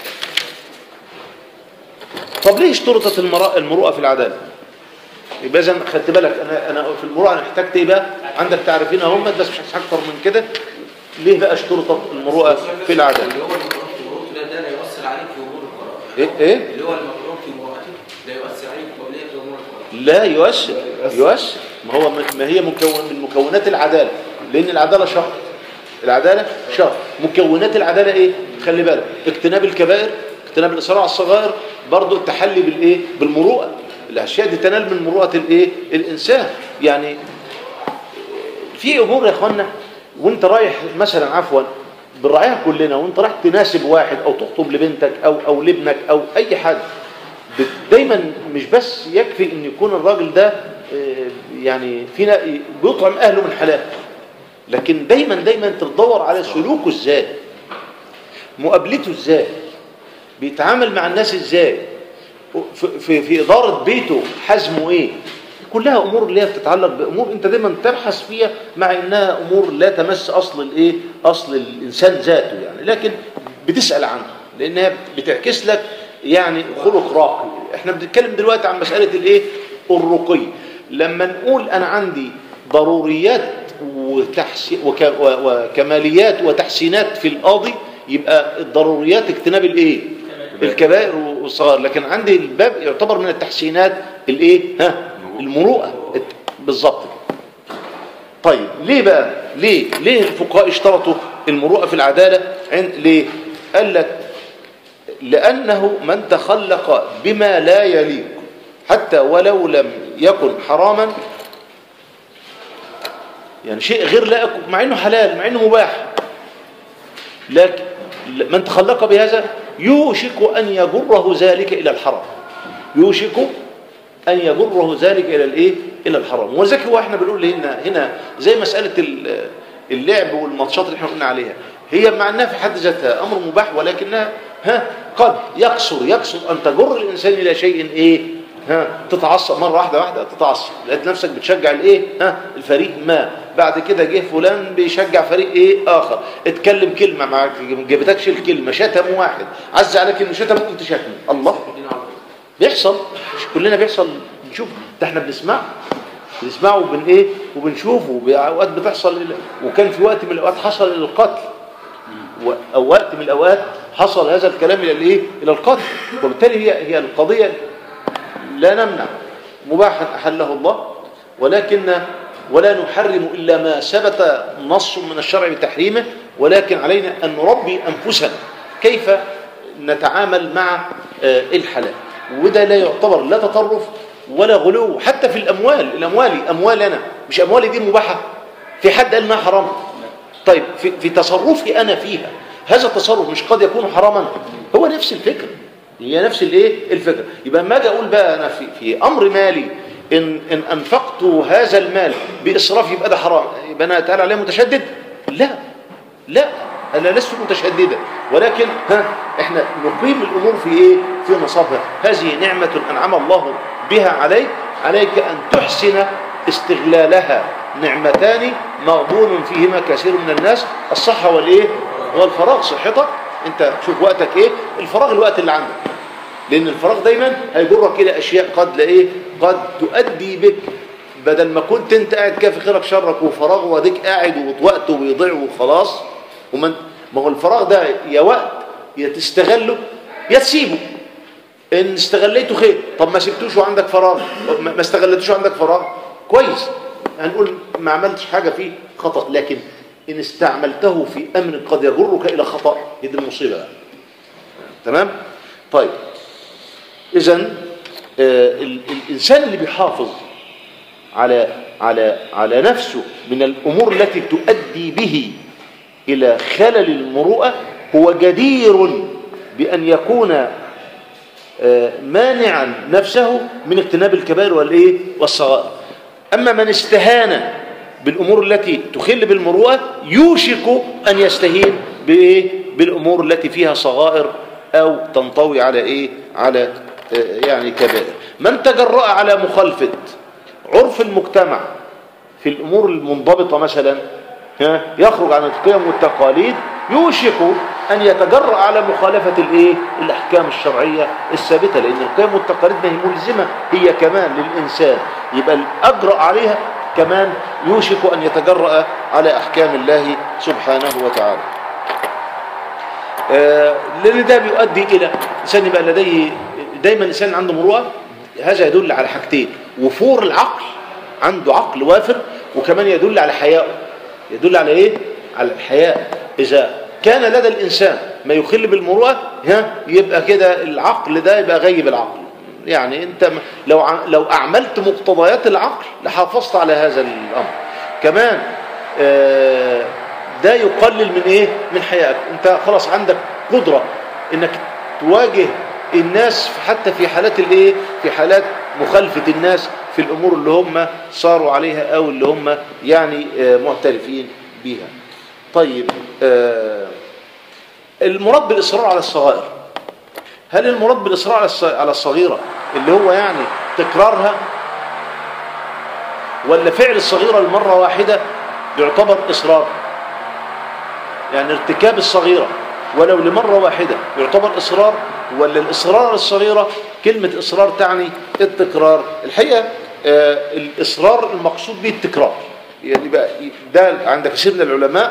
طب ليه اشترطت المرا- المروءه في العداله يبقى اذا خدت بالك انا انا في المروءه انا احتجت ايه بقى عندك تعريفين اهم بس مش عايز اكتر من كده ليه بقى اشترطت المروءه في العداله اللي هو المكروه في مروءته ده ده لا يؤثر عليك في امور القرار ايه ايه اللي هو المكروه في مروءته لا يؤثر عليك قوليه في امور القرار لا يؤثر يؤثر ما هو ما هي مكون من مكونات العداله لان العداله شرط العداله شرط مكونات العداله ايه خلي بالك اجتناب الكبائر اجتناب الاصرار على الصغائر برضو التحلي بالايه بالمروءه الاشياء دي تنال من مروءه الايه الانسان يعني في امور يا اخوانا وانت رايح مثلا عفوا بنراعيها كلنا وانت رايح تناسب واحد او تخطب لبنتك او او لابنك او اي حد بت- دايما مش بس يكفي ان يكون الراجل ده آه، يعني فينا بيطعم اهله من حلال لكن دايما دايما تدور على سلوكه ازاي مقابلته ازاي بيتعامل مع الناس ازاي في, في, في اداره بيته حزمه ايه كلها امور اللي هي بتتعلق بامور انت دايما تبحث فيها مع انها امور لا تمس اصل الايه اصل الانسان ذاته يعني لكن بتسال عنها لانها بتعكس لك يعني خلق راقي احنا بنتكلم دلوقتي عن مساله الايه الرقي لما نقول انا عندي ضروريات وتحسي وك و- وكماليات وتحسينات في القاضي يبقى الضروريات اجتناب الايه الكبائر والصغائر لكن عندي الباب يعتبر من التحسينات الايه ها المروءه بالظبط كده. طيب ليه بقى ليه ليه الفقهاء اشترطوا المروءه في العداله عند ليه قال لك لانه من تخلق بما لا يليق حتى ولو لم يكن حراما يعني شيء غير لائق مع انه حلال مع انه مباح لكن من تخلق بهذا يوشك ان يجره ذلك الى الحرام يوشك ان يجره ذلك الى الايه الى الحرام ولذلك هو احنا بنقول هنا هنا زي مساله ال- اللعب والماتشات اللي احنا قلنا عليها هي مع انها في حد ذاتها امر مباح ولكنها ها قد يقصر يقصر ان تجر الانسان الى شيء ايه ها تتعصب مره واحده واحده تتعصب لقيت نفسك بتشجع الايه ها الفريق ما بعد كده جه فلان بيشجع فريق ايه اخر اتكلم كلمه معاك ما جابتكش الكلمه شتم واحد عز عليك انه شتم قلت شتم الله بيحصل مش كلنا بيحصل نشوف ده احنا بنسمع بنسمعه وبن ايه وبنشوفه اوقات بتحصل إلى- وكان في وقت من الاوقات حصل الى القتل و- او وقت من الاوقات حصل هذا الكلام الى الايه الى القتل وبالتالي هي هي القضيه لا نمنع مباحا احله الله ولكن ولا نحرم الا ما ثبت نص من الشرع بتحريمه ولكن علينا ان نربي انفسنا كيف نتعامل مع آه، الحلال وده لا يعتبر لا تطرف ولا غلو حتى في الاموال الاموال اموالي انا مش اموالي دي مباحه في حد قال انها حرام طيب في, في تصرفي انا فيها هذا التصرف مش قد يكون حراما هو نفس الفكره هي نفس الايه الفكره يبقى ما اجي اقول بقى انا في في امر مالي ان ان انفقت هذا المال باسراف يبقى ده حرام يبقى انا اتقال عليه متشدد لا لا انا لست متشددا ولكن ها احنا نقيم الامور في ايه في نصابها هذه نعمه انعم الله بها عليك عليك ان تحسن استغلالها نعمتان مغبون فيهما كثير من الناس الصحه والايه والفراغ صحتك انت شوف وقتك ايه الفراغ الوقت اللي عندك لان الفراغ دايما هيجرك الى اشياء قد لا ايه قد تؤدي بك بدل ما كنت انت قاعد كده في خيرك شرك وفراغ واديك قاعد ووقت وبيضيع وخلاص ومن ما هو الفراغ ده يا وقت يا تستغله يا تسيبه ان استغليته خير طب ما سبتوش وعندك فراغ ما ما استغلتوش وعندك فراغ كويس هنقول ما عملتش حاجه فيه خطا لكن ان استعملته في امر قد يجرك الى خطا هي دي المصيبه بقى. تمام طيب اذا الانسان اللي بيحافظ على على على نفسه من الامور التي تؤدي به الى خلل المروءه هو جدير بان يكون آه، مانعا نفسه من اجتناب الكبائر والايه والصغائر اما من استهان بالامور التي تخل بالمروءه يوشك ان يستهين بايه بالامور التي فيها صغائر او تنطوي على ايه على آه، يعني كبائر من تجرأ على مخالفه عرف المجتمع في الامور المنضبطه مثلا ها يخرج عن القيم والتقاليد يوشك ان يتجرأ على مخالفه الايه الاحكام الشرعيه الثابته لان القيم والتقاليد ما هي ملزمه هي كمان للانسان يبقى الاجرأ عليها كمان يوشك ان يتجرأ على احكام الله سبحانه وتعالى آه، لان ده بيؤدي الى انسان يبقى لديه دايما الانسان عنده مروءه هذا يدل على حاجتين وفور العقل عنده عقل وافر وكمان يدل على حياء يدل على ايه على الحياء اذا كان لدى الانسان ما يخل بالمروءه ها يبقى كده العقل ده يبقى غيب العقل يعني انت م- لو ع- لو اعملت مقتضيات العقل لحافظت على هذا الامر كمان آه، ده يقلل من ايه من حياتك انت خلاص عندك قدره انك تواجه الناس حتى في حالات الايه في حالات مخالفه الناس في الامور اللي هم صاروا عليها او اللي هم يعني آه، معترفين بيها طيب آه، المراد بالاصرار على الصغائر هل المراد بالاصرار على الص- على الصغيره اللي هو يعني تكرارها ولا فعل الصغيره المره واحده يعتبر اصرار يعني ارتكاب الصغيره ولو لمره واحده يعتبر اصرار ولا الاصرار على الصغيره كلمه اصرار تعني التكرار الحقيقه آه، الاصرار المقصود به التكرار يعني بقى ده عند كثير من العلماء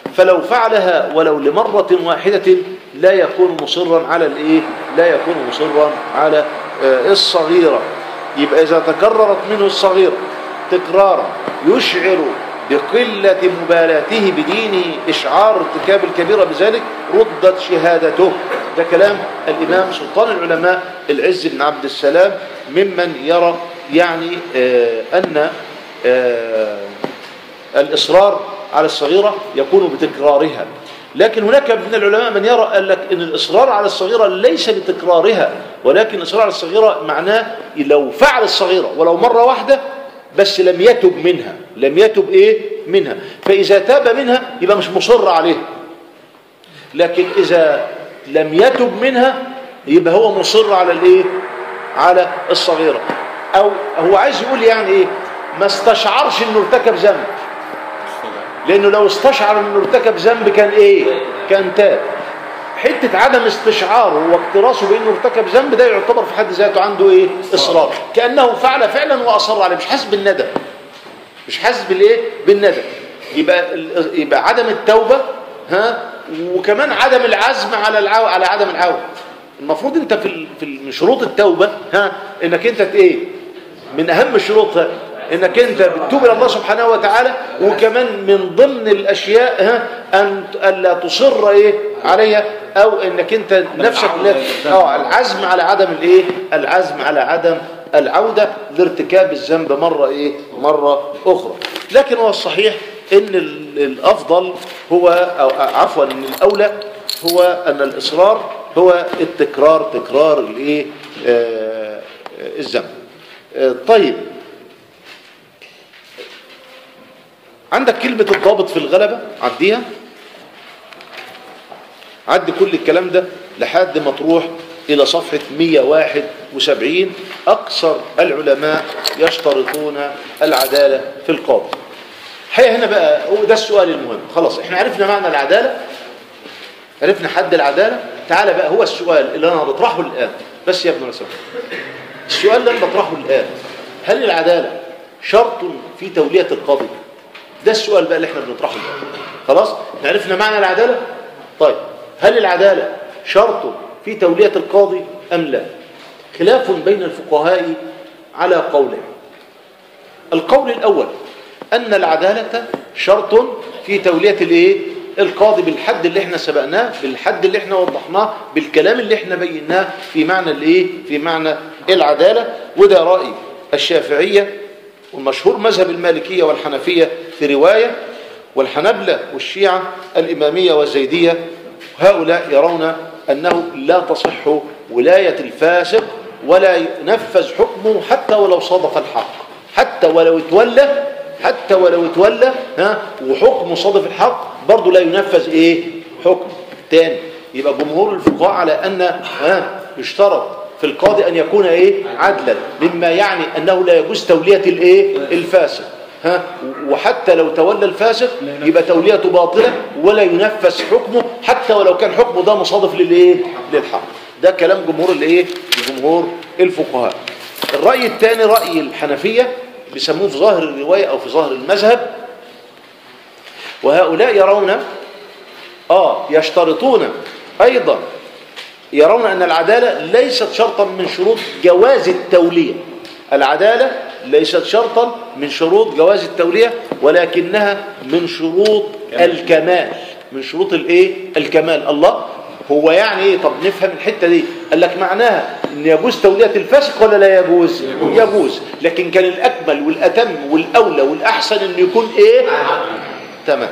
فلو فعلها ولو لمرة واحدة لا يكون مصرا على الايه لا يكون مصرا على آه، الصغيرة يبقى إذا تكررت منه الصغيرة تكرارا يشعر بقلة مبالاته بدينه إشعار ارتكاب الكبيرة بذلك ردت شهادته ده كلام الإمام سلطان العلماء العز بن عبد السلام ممن يرى يعني آه أن آه الإصرار على الصغيرة يكون بتكرارها لكن هناك من العلماء من يرى قال لك ان الاصرار على الصغيره ليس بتكرارها ولكن الاصرار على الصغيره معناه لو فعل الصغيره ولو مره واحده بس لم يتب منها لم يتب ايه منها فاذا تاب منها يبقى مش مصر عليها لكن اذا لم يتب منها يبقى هو مصر على الايه على الصغيره او هو عايز يقول يعني ايه ما استشعرش انه ارتكب ذنب لانه لو استشعر انه ارتكب ذنب كان ايه كان تاب حته عدم استشعاره واكتراثه بانه ارتكب ذنب ده يعتبر في حد ذاته عنده ايه اصرار كانه فعل فعلا واصر عليه مش حاسس بالندم مش حاسس بالايه بالندم يبقى ال- يبقى عدم التوبه ها وكمان عدم العزم على العو... على عدم العوده المفروض انت في ال... في ال- من شروط التوبه ها انك انت ت- ايه من اهم شروطها انك انت بتتوب الى الله سبحانه وتعالى وكمان من ضمن الاشياء ها ان الا تصر ايه عليها او انك انت نفسك لا اه العزم على عدم الايه العزم على عدم العوده لارتكاب الذنب مره ايه مره اخرى لكن هو الصحيح ان ال- الافضل هو او عفوا ان الاولى هو ان الاصرار هو التكرار تكرار الايه آه، آه، الذنب آه، طيب عندك كلمة الضابط في الغلبة عديها عد كل الكلام ده لحد ما تروح إلى صفحة 171 أكثر العلماء يشترطون العدالة في القاضي الحقيقة هنا بقى هو ده السؤال المهم خلاص احنا عرفنا معنى العدالة عرفنا حد العدالة تعالى بقى هو السؤال اللي أنا بطرحه الآن بس يا ابن الأسف السؤال اللي أنا بطرحه الآن هل العدالة شرط في تولية القاضي ده السؤال بقى اللي احنا بنطرحه الآن خلاص عرفنا معنى العدالة طيب هل العدالة شرط في تولية القاضي أم لا خلاف بين الفقهاء على قولين القول الأول أن العدالة شرط في تولية الايه القاضي بالحد اللي احنا سبقناه بالحد اللي احنا وضحناه بالكلام اللي احنا بيناه في معنى الايه في معنى العدالة وده رأي الشافعية والمشهور مذهب المالكية والحنفية في رواية والحنبلة والشيعة الإمامية والزيدية هؤلاء يرون أنه لا تصح ولاية الفاسق ولا ينفذ حكمه حتى ولو صادف الحق حتى ولو اتولى حتى ولو اتولى ها وحكمه صادف الحق برضه لا ينفذ ايه حكم تاني يبقى جمهور الفقهاء على ان ها يشترط في القاضي ان يكون ايه عدلا مما يعني انه لا يجوز توليه الايه الفاسق ها وحتى لو تولى الفاسق يبقى توليته باطله ولا ينفذ حكمه حتى ولو كان حكمه ده مصادف للايه للحق ده كلام جمهور الايه جمهور الفقهاء الراي الثاني راي الحنفيه بيسموه في ظاهر الروايه او في ظاهر المذهب وهؤلاء يرون اه يشترطون ايضا يرون ان العداله ليست شرطا من شروط جواز التوليه العداله ليست شرطا من شروط جواز التوليه ولكنها من شروط الكمال من شروط الايه الكمال الله هو يعني ايه طب نفهم الحته دي قال لك معناها ان يجوز توليه الفاسق ولا لا يجوز يجوز, يجوز. لكن كان الاكمل والاتم والاولى والاحسن انه يكون ايه تمام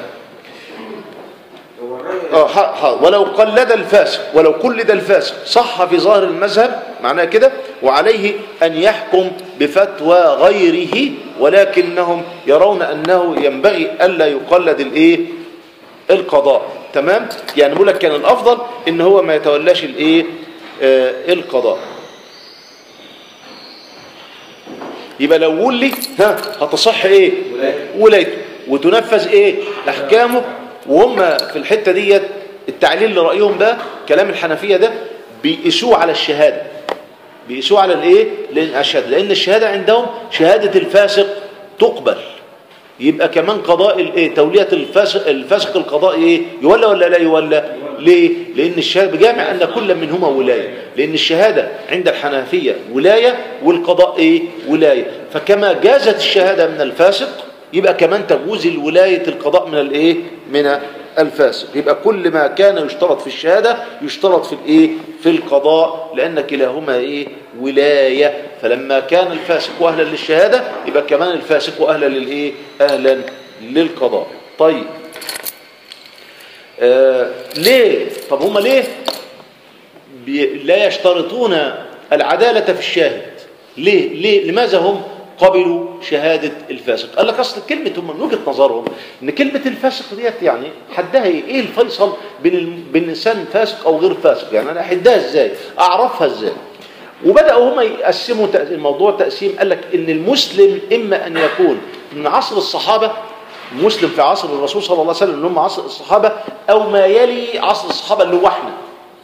هو الرأي اه ح- ح- ولو قلد الفاسق ولو قلد الفاسق صح في ظاهر المذهب معناه كده وعليه أن يحكم بفتوى غيره ولكنهم يرون أنه ينبغي ألا يقلد الإيه القضاء تمام يعني بقول لك كان الأفضل إن هو ما يتولاش الإيه آه القضاء يبقى لو ولي ها هتصح ايه ولايته وتنفذ ايه احكامه وهم في الحته ديت التعليل لرايهم ده كلام الحنفيه ده بيقيسوه على الشهاده بيقيسوه على الايه لان الشهاده لان الشهاده عندهم شهاده الفاسق تقبل يبقى كمان قضاء الايه توليه الفاسق الفاسق القضاء ايه يولى ولا لا يولى ليه لان الشهاده بجامع ان كل منهما ولايه لان الشهاده عند الحنفيه ولايه والقضاء ايه ولايه فكما جازت الشهاده من الفاسق يبقى كمان تجوز الولايه القضاء من الايه من الفاسق يبقى كل ما كان يشترط في الشهاده يشترط في الايه في القضاء لان كلاهما ايه ولايه فلما كان الفاسق اهلا للشهاده يبقى كمان الفاسق اهلا للايه اهلا للقضاء طيب آه ليه طب هم ليه بي لا يشترطون العدالة في الشاهد ليه ليه لماذا هم قبلوا شهادة الفاسق قال لك أصل كلمة هم من وجهة نظرهم إن كلمة الفاسق ديت يعني حدها إيه إيه الفيصل بين الم- بين إنسان فاسق أو غير فاسق يعني أنا أحدها إزاي أعرفها إزاي وبدأوا هم يقسموا تق- الموضوع تقسيم قال لك إن المسلم إما أن يكون من عصر الصحابة مسلم في عصر الرسول صلى الله عليه وسلم اللي هم عصر الصحابة أو ما يلي عصر الصحابة اللي هو احنا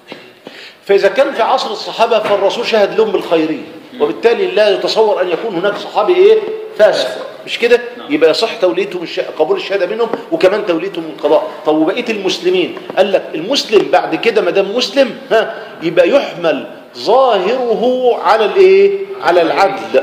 فإذا كان في عصر الصحابة فالرسول شهد لهم بالخيرية وبالتالي لا يتصور أن يكون هناك صحابي إيه فاسق مش كده يبقى يصح توليتهم الش... قبول الشهادة منهم وكمان توليتهم القضاء طب وبقية المسلمين قال لك المسلم بعد كده ما دام مسلم ها يبقى يحمل ظاهره على الايه على العدل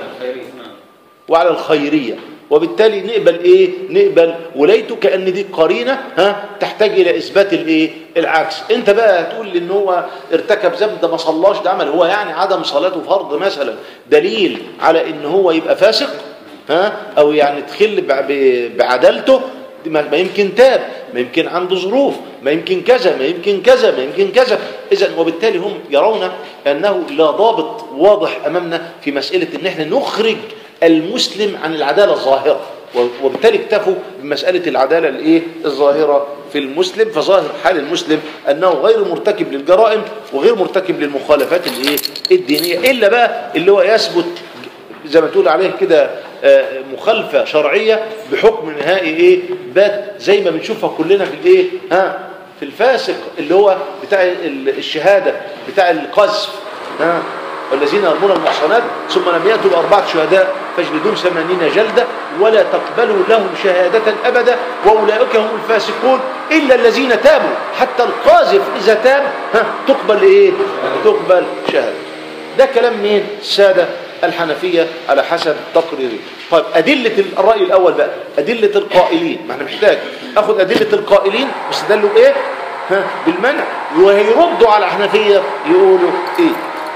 وعلى الخيرية وبالتالي نقبل ايه نقبل ولايته كأن دي قرينة ها تحتاج الى اثبات الايه العكس انت بقى هتقول لي ان هو ارتكب ذنب ده ما صلاش ده عمل هو يعني عدم صلاته فرض مثلا دليل على ان هو يبقى فاسق ها او يعني تخل بع- ب- بعدالته دي ما ما يمكن تاب ما يمكن عنده ظروف ما يمكن كذا ما يمكن كذا ما يمكن كذا اذا وبالتالي هم يرون انه لا ضابط واضح امامنا في مساله ان احنا نخرج المسلم عن العداله الظاهره و- وبالتالي اكتفوا بمساله العداله الايه الظاهره في المسلم فظاهر حال المسلم انه غير مرتكب للجرائم وغير مرتكب للمخالفات الايه الدينيه الا بقى اللي هو يثبت زي ما تقول عليه كده آه، مخالفة شرعية بحكم نهائي ايه بات زي ما بنشوفها كلنا في الايه ها في الفاسق اللي هو بتاع ال- الشهادة بتاع القذف ها والذين يرمون المحصنات ثم لم يأتوا بأربعة شهداء فاجلدوهم ثمانين جلدة ولا تقبلوا لهم شهادة أبدا وأولئك هم الفاسقون إلا الذين تابوا حتى القاذف إذا تاب ها تقبل إيه تقبل شهادة ده كلام مين السادة الحنفية على حسب تقريري طيب أدلة الرأي الأول بقى أدلة القائلين ما احنا محتاج أخذ أدلة القائلين واستدلوا بإيه ها بالمنع وهيردوا على الحنفية يقولوا إيه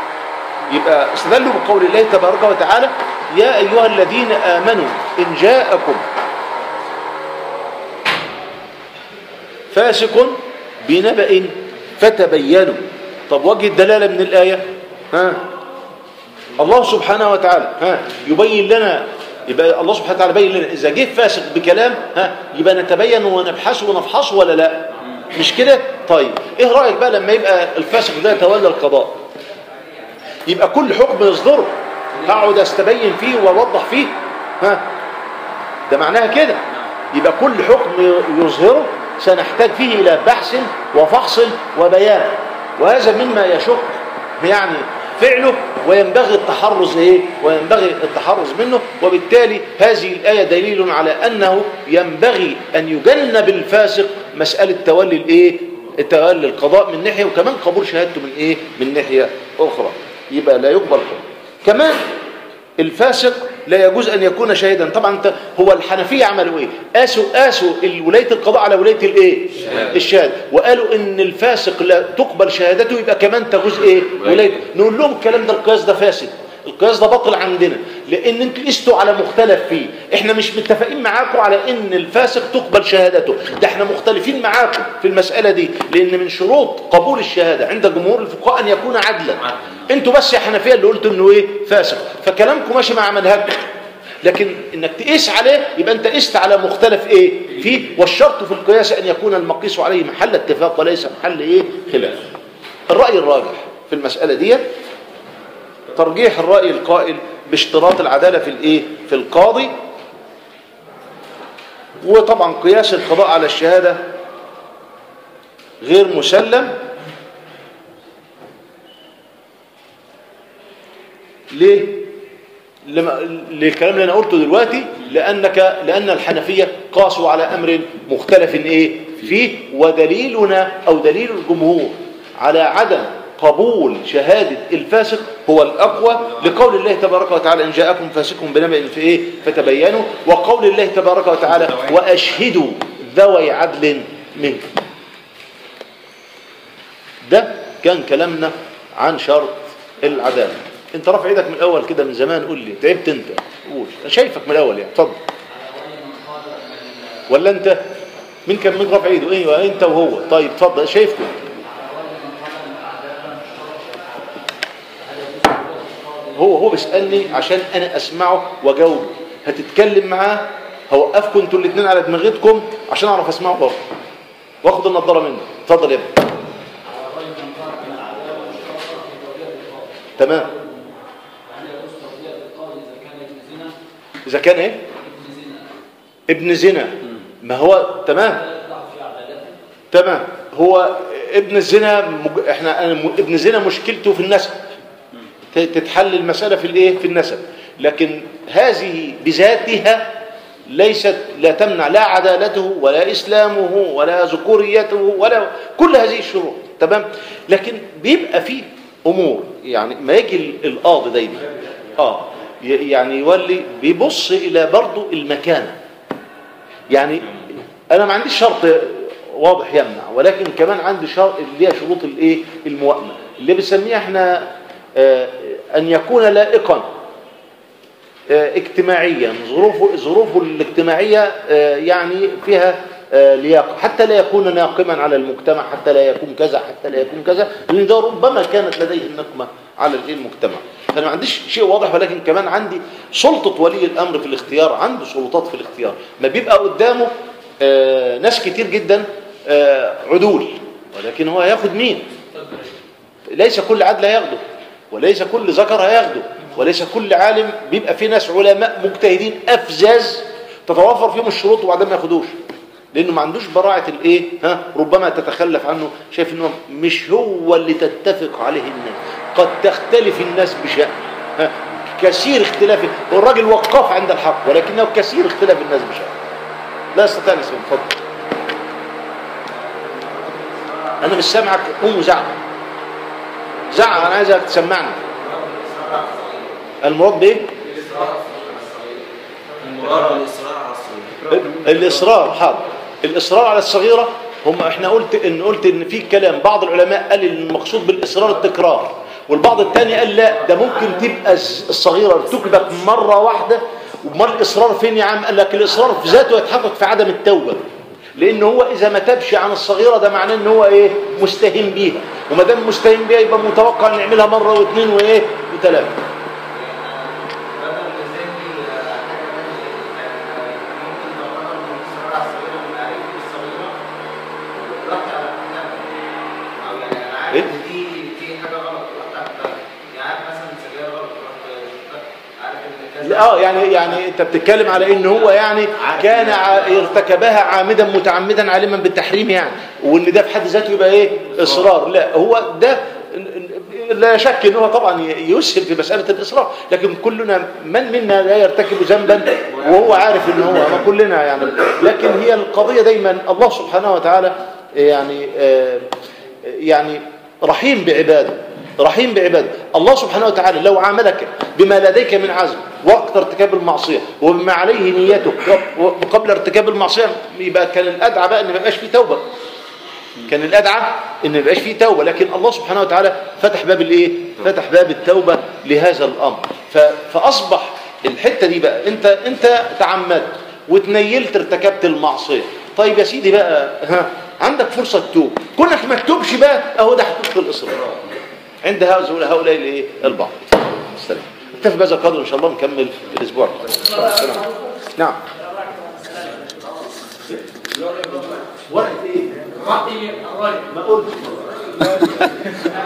يبقى استدلوا بقول الله تبارك وتعالى يا أيها الذين آمنوا إن جاءكم فاسق بنبأ فتبينوا طب وجه الدلالة من الآية ها الله سبحانه وتعالى ها يبين لنا يبقى الله سبحانه وتعالى يبين لنا إذا جه فاسق بكلام ها يبقى نتبين ونبحث ونفحص ولا لا مش كده طيب ايه رأيك بقى لما يبقى الفاسق ده يتولى القضاء يبقى كل حكم يصدره هقعد استبين فيه واوضح فيه ها ده معناها كده يبقى كل حكم يظهره سنحتاج فيه إلى بحث وفحص وبيان وهذا مما يشق يعني فعله وينبغي التحرز ايه وينبغي التحرز منه وبالتالي هذه الآية دليل على أنه ينبغي أن يجنب الفاسق مسألة تولي الايه تولي القضاء من ناحية وكمان قبول شهادته من ايه من ناحية أخرى يبقى لا يقبل قبول. كمان الفاسق لا يجوز أن يكون شاهدا طبعا انت هو الحنفية عملوا ايه قاسوا قاسوا ولاية القضاء على ولاية الايه الشهادة وقالوا ان الفاسق لا تقبل شهادته يبقى كمان تجوز ايه ولاية نقول لهم الكلام ده القياس ده فاسد القياس ده باطل عندنا لان انتوا قستوا على مختلف فيه احنا مش متفقين معاكم على ان الفاسق تقبل شهادته ده احنا مختلفين معاكم في المسألة دي لان من شروط قبول الشهادة عند جمهور الفقهاء ان يكون عدلا انتوا بس يا حنفية اللي قلتوا انه ايه فاسق فكلامكم ماشي مع منهجكم لكن انك تقيس عليه يبقى انت قست على مختلف ايه فيه والشرط في القياس ان يكون المقيس عليه محل اتفاق وليس محل ايه خلاف الرأي الراجح في المسألة ديت ترجيح الرأي القائل باشتراط العدالة في الايه في القاضي وطبعا قياس القضاء على الشهادة غير مسلم ليه لما للكلام اللي انا قلته دلوقتي لانك لان الحنفيه قاسوا على امر مختلف ايه فيه ودليلنا او دليل الجمهور على عدم قبول شهاده الفاسق هو الاقوى لقول الله تبارك وتعالى ان جاءكم فاسق بنبأ في ايه فتبينوا وقول الله تبارك وتعالى واشهدوا ذوي عدل منكم ده كان كلامنا عن شرط العداله انت رافع ايدك من الاول كده من زمان قول لي تعبت انت قول انا شايفك من الاول يعني اتفضل ولا انت مين كان مين رافع ايده ايوه انت وهو طيب اتفضل شايفكم هو هو بيسالني عشان انا اسمعه واجاوبه هتتكلم معاه هوقفكم انتوا الاثنين على دماغتكم عشان اعرف اسمعه برضه واخد النضاره منه اتفضل يا ابني تمام اذا كان ايه ابن زنا ما هو تمام تمام هو ابن الزنا مج... احنا أنا م- ابن زنا مشكلته في النسب ت- تتحل المسألة في الايه في النسب لكن هذه بذاتها ليست لا تمنع لا عدالته ولا اسلامه ولا ذكوريته ولا كل هذه الشروط تمام لكن بيبقى فيه امور يعني ما يجي ال- القاضي دايما اه ي- يعني يولي بيبص الى برضه المكانه يعني انا ما عنديش شرط واضح يمنع ولكن كمان عندي شرط اللي هي شروط الايه الموائمه اللي بنسميها احنا آه، ان يكون لائقا آه، اجتماعيا ظروفه ظروفه الاجتماعيه آه، يعني فيها آه، لياقه حتى لا يكون ناقما على المجتمع حتى لا يكون كذا حتى لا يكون كذا لان ده ربما كانت لديه النقمه على الإيه المجتمع فانا ما عنديش شيء واضح ولكن كمان عندي سلطه ولي الامر في الاختيار عنده سلطات في الاختيار ما بيبقى قدامه آه، ناس كتير جدا آه، عدول ولكن هو هياخد مين ليس كل عدل هياخده وليس كل ذكر هياخده وليس كل عالم بيبقى فيه ناس علماء مجتهدين افزاز تتوفر فيهم الشروط وبعدين ما ياخدوش لانه ما عندوش براعه الايه ها ربما تتخلف عنه شايف انه مش هو اللي تتفق عليه الناس قد تختلف الناس بشأن ها كثير اختلاف والراجل وقاف عند الحق ولكنه كثير اختلاف الناس بشأن لا يستطيع ان يسمع اتفضل انا مش سامعك قوم وزعق زعق انا عايزك تسمعني المراد بايه المراد بالاصرار على الصغير الاصرار حاضر الاصرار على الصغيره هم احنا قلت ان قلت ان في كلام بعض العلماء قال إن المقصود بالاصرار التكرار والبعض الثاني قال لا ده ممكن تبقى الز- الصغيره تكبت مره واحده وما الاصرار فين يا عم قال لك الاصرار في ذاته يتحقق في عدم التوبه لان هو اذا ما تابش عن الصغيره ده معناه ان هو ايه مستهين بيها وما دام مستهين بيها يبقى متوقع ان يعملها مره واثنين وايه وثلاثه إيه؟ دي دي حاجه غلط رحت عملتها. يعني عارف مثلا سجاير غلط رحت شفتها. عارف ان كذا اه يعني يعني انت بتتكلم على ان هو يعني كان ع- ارتكبها عامدا متعمدا عالما بالتحريم يعني وان ده في حد ذاته يبقى ايه اصرار لا هو ده لا شك ان هو طبعا يسهل في مساله الاصرار لكن كلنا من منا لا يرتكب ذنبا وهو عارف ان هو ما كلنا يعني لكن هي القضيه دايما الله سبحانه وتعالى يعني آه، يعني رحيم بعباده رحيم بعباده الله سبحانه وتعالى لو عاملك بما لديك من عزم وقت ارتكاب المعصية وبما عليه نيتك قب- قبل ارتكاب المعصية يبقى كان الأدعى بقى ان ما يبقاش فيه توبة كان الأدعى ان ما يبقاش فيه توبة لكن الله سبحانه وتعالى فتح باب الايه فتح باب التوبة لهذا الأمر ف- فأصبح الحتة دي بقى انت انت تعمدت وتنيلت ارتكبت المعصية طيب يا سيدي بقى ها عندك فرصة تتوب كونك ما تتوبش بقى اهو ده حقيقة الإصرار عند هؤلاء هؤلاء الايه البعض السلام نكتفي بهذا القدر ان شاء الله نكمل الاسبوع السلام نعم ورقه ايه رأي الراجل ما قلت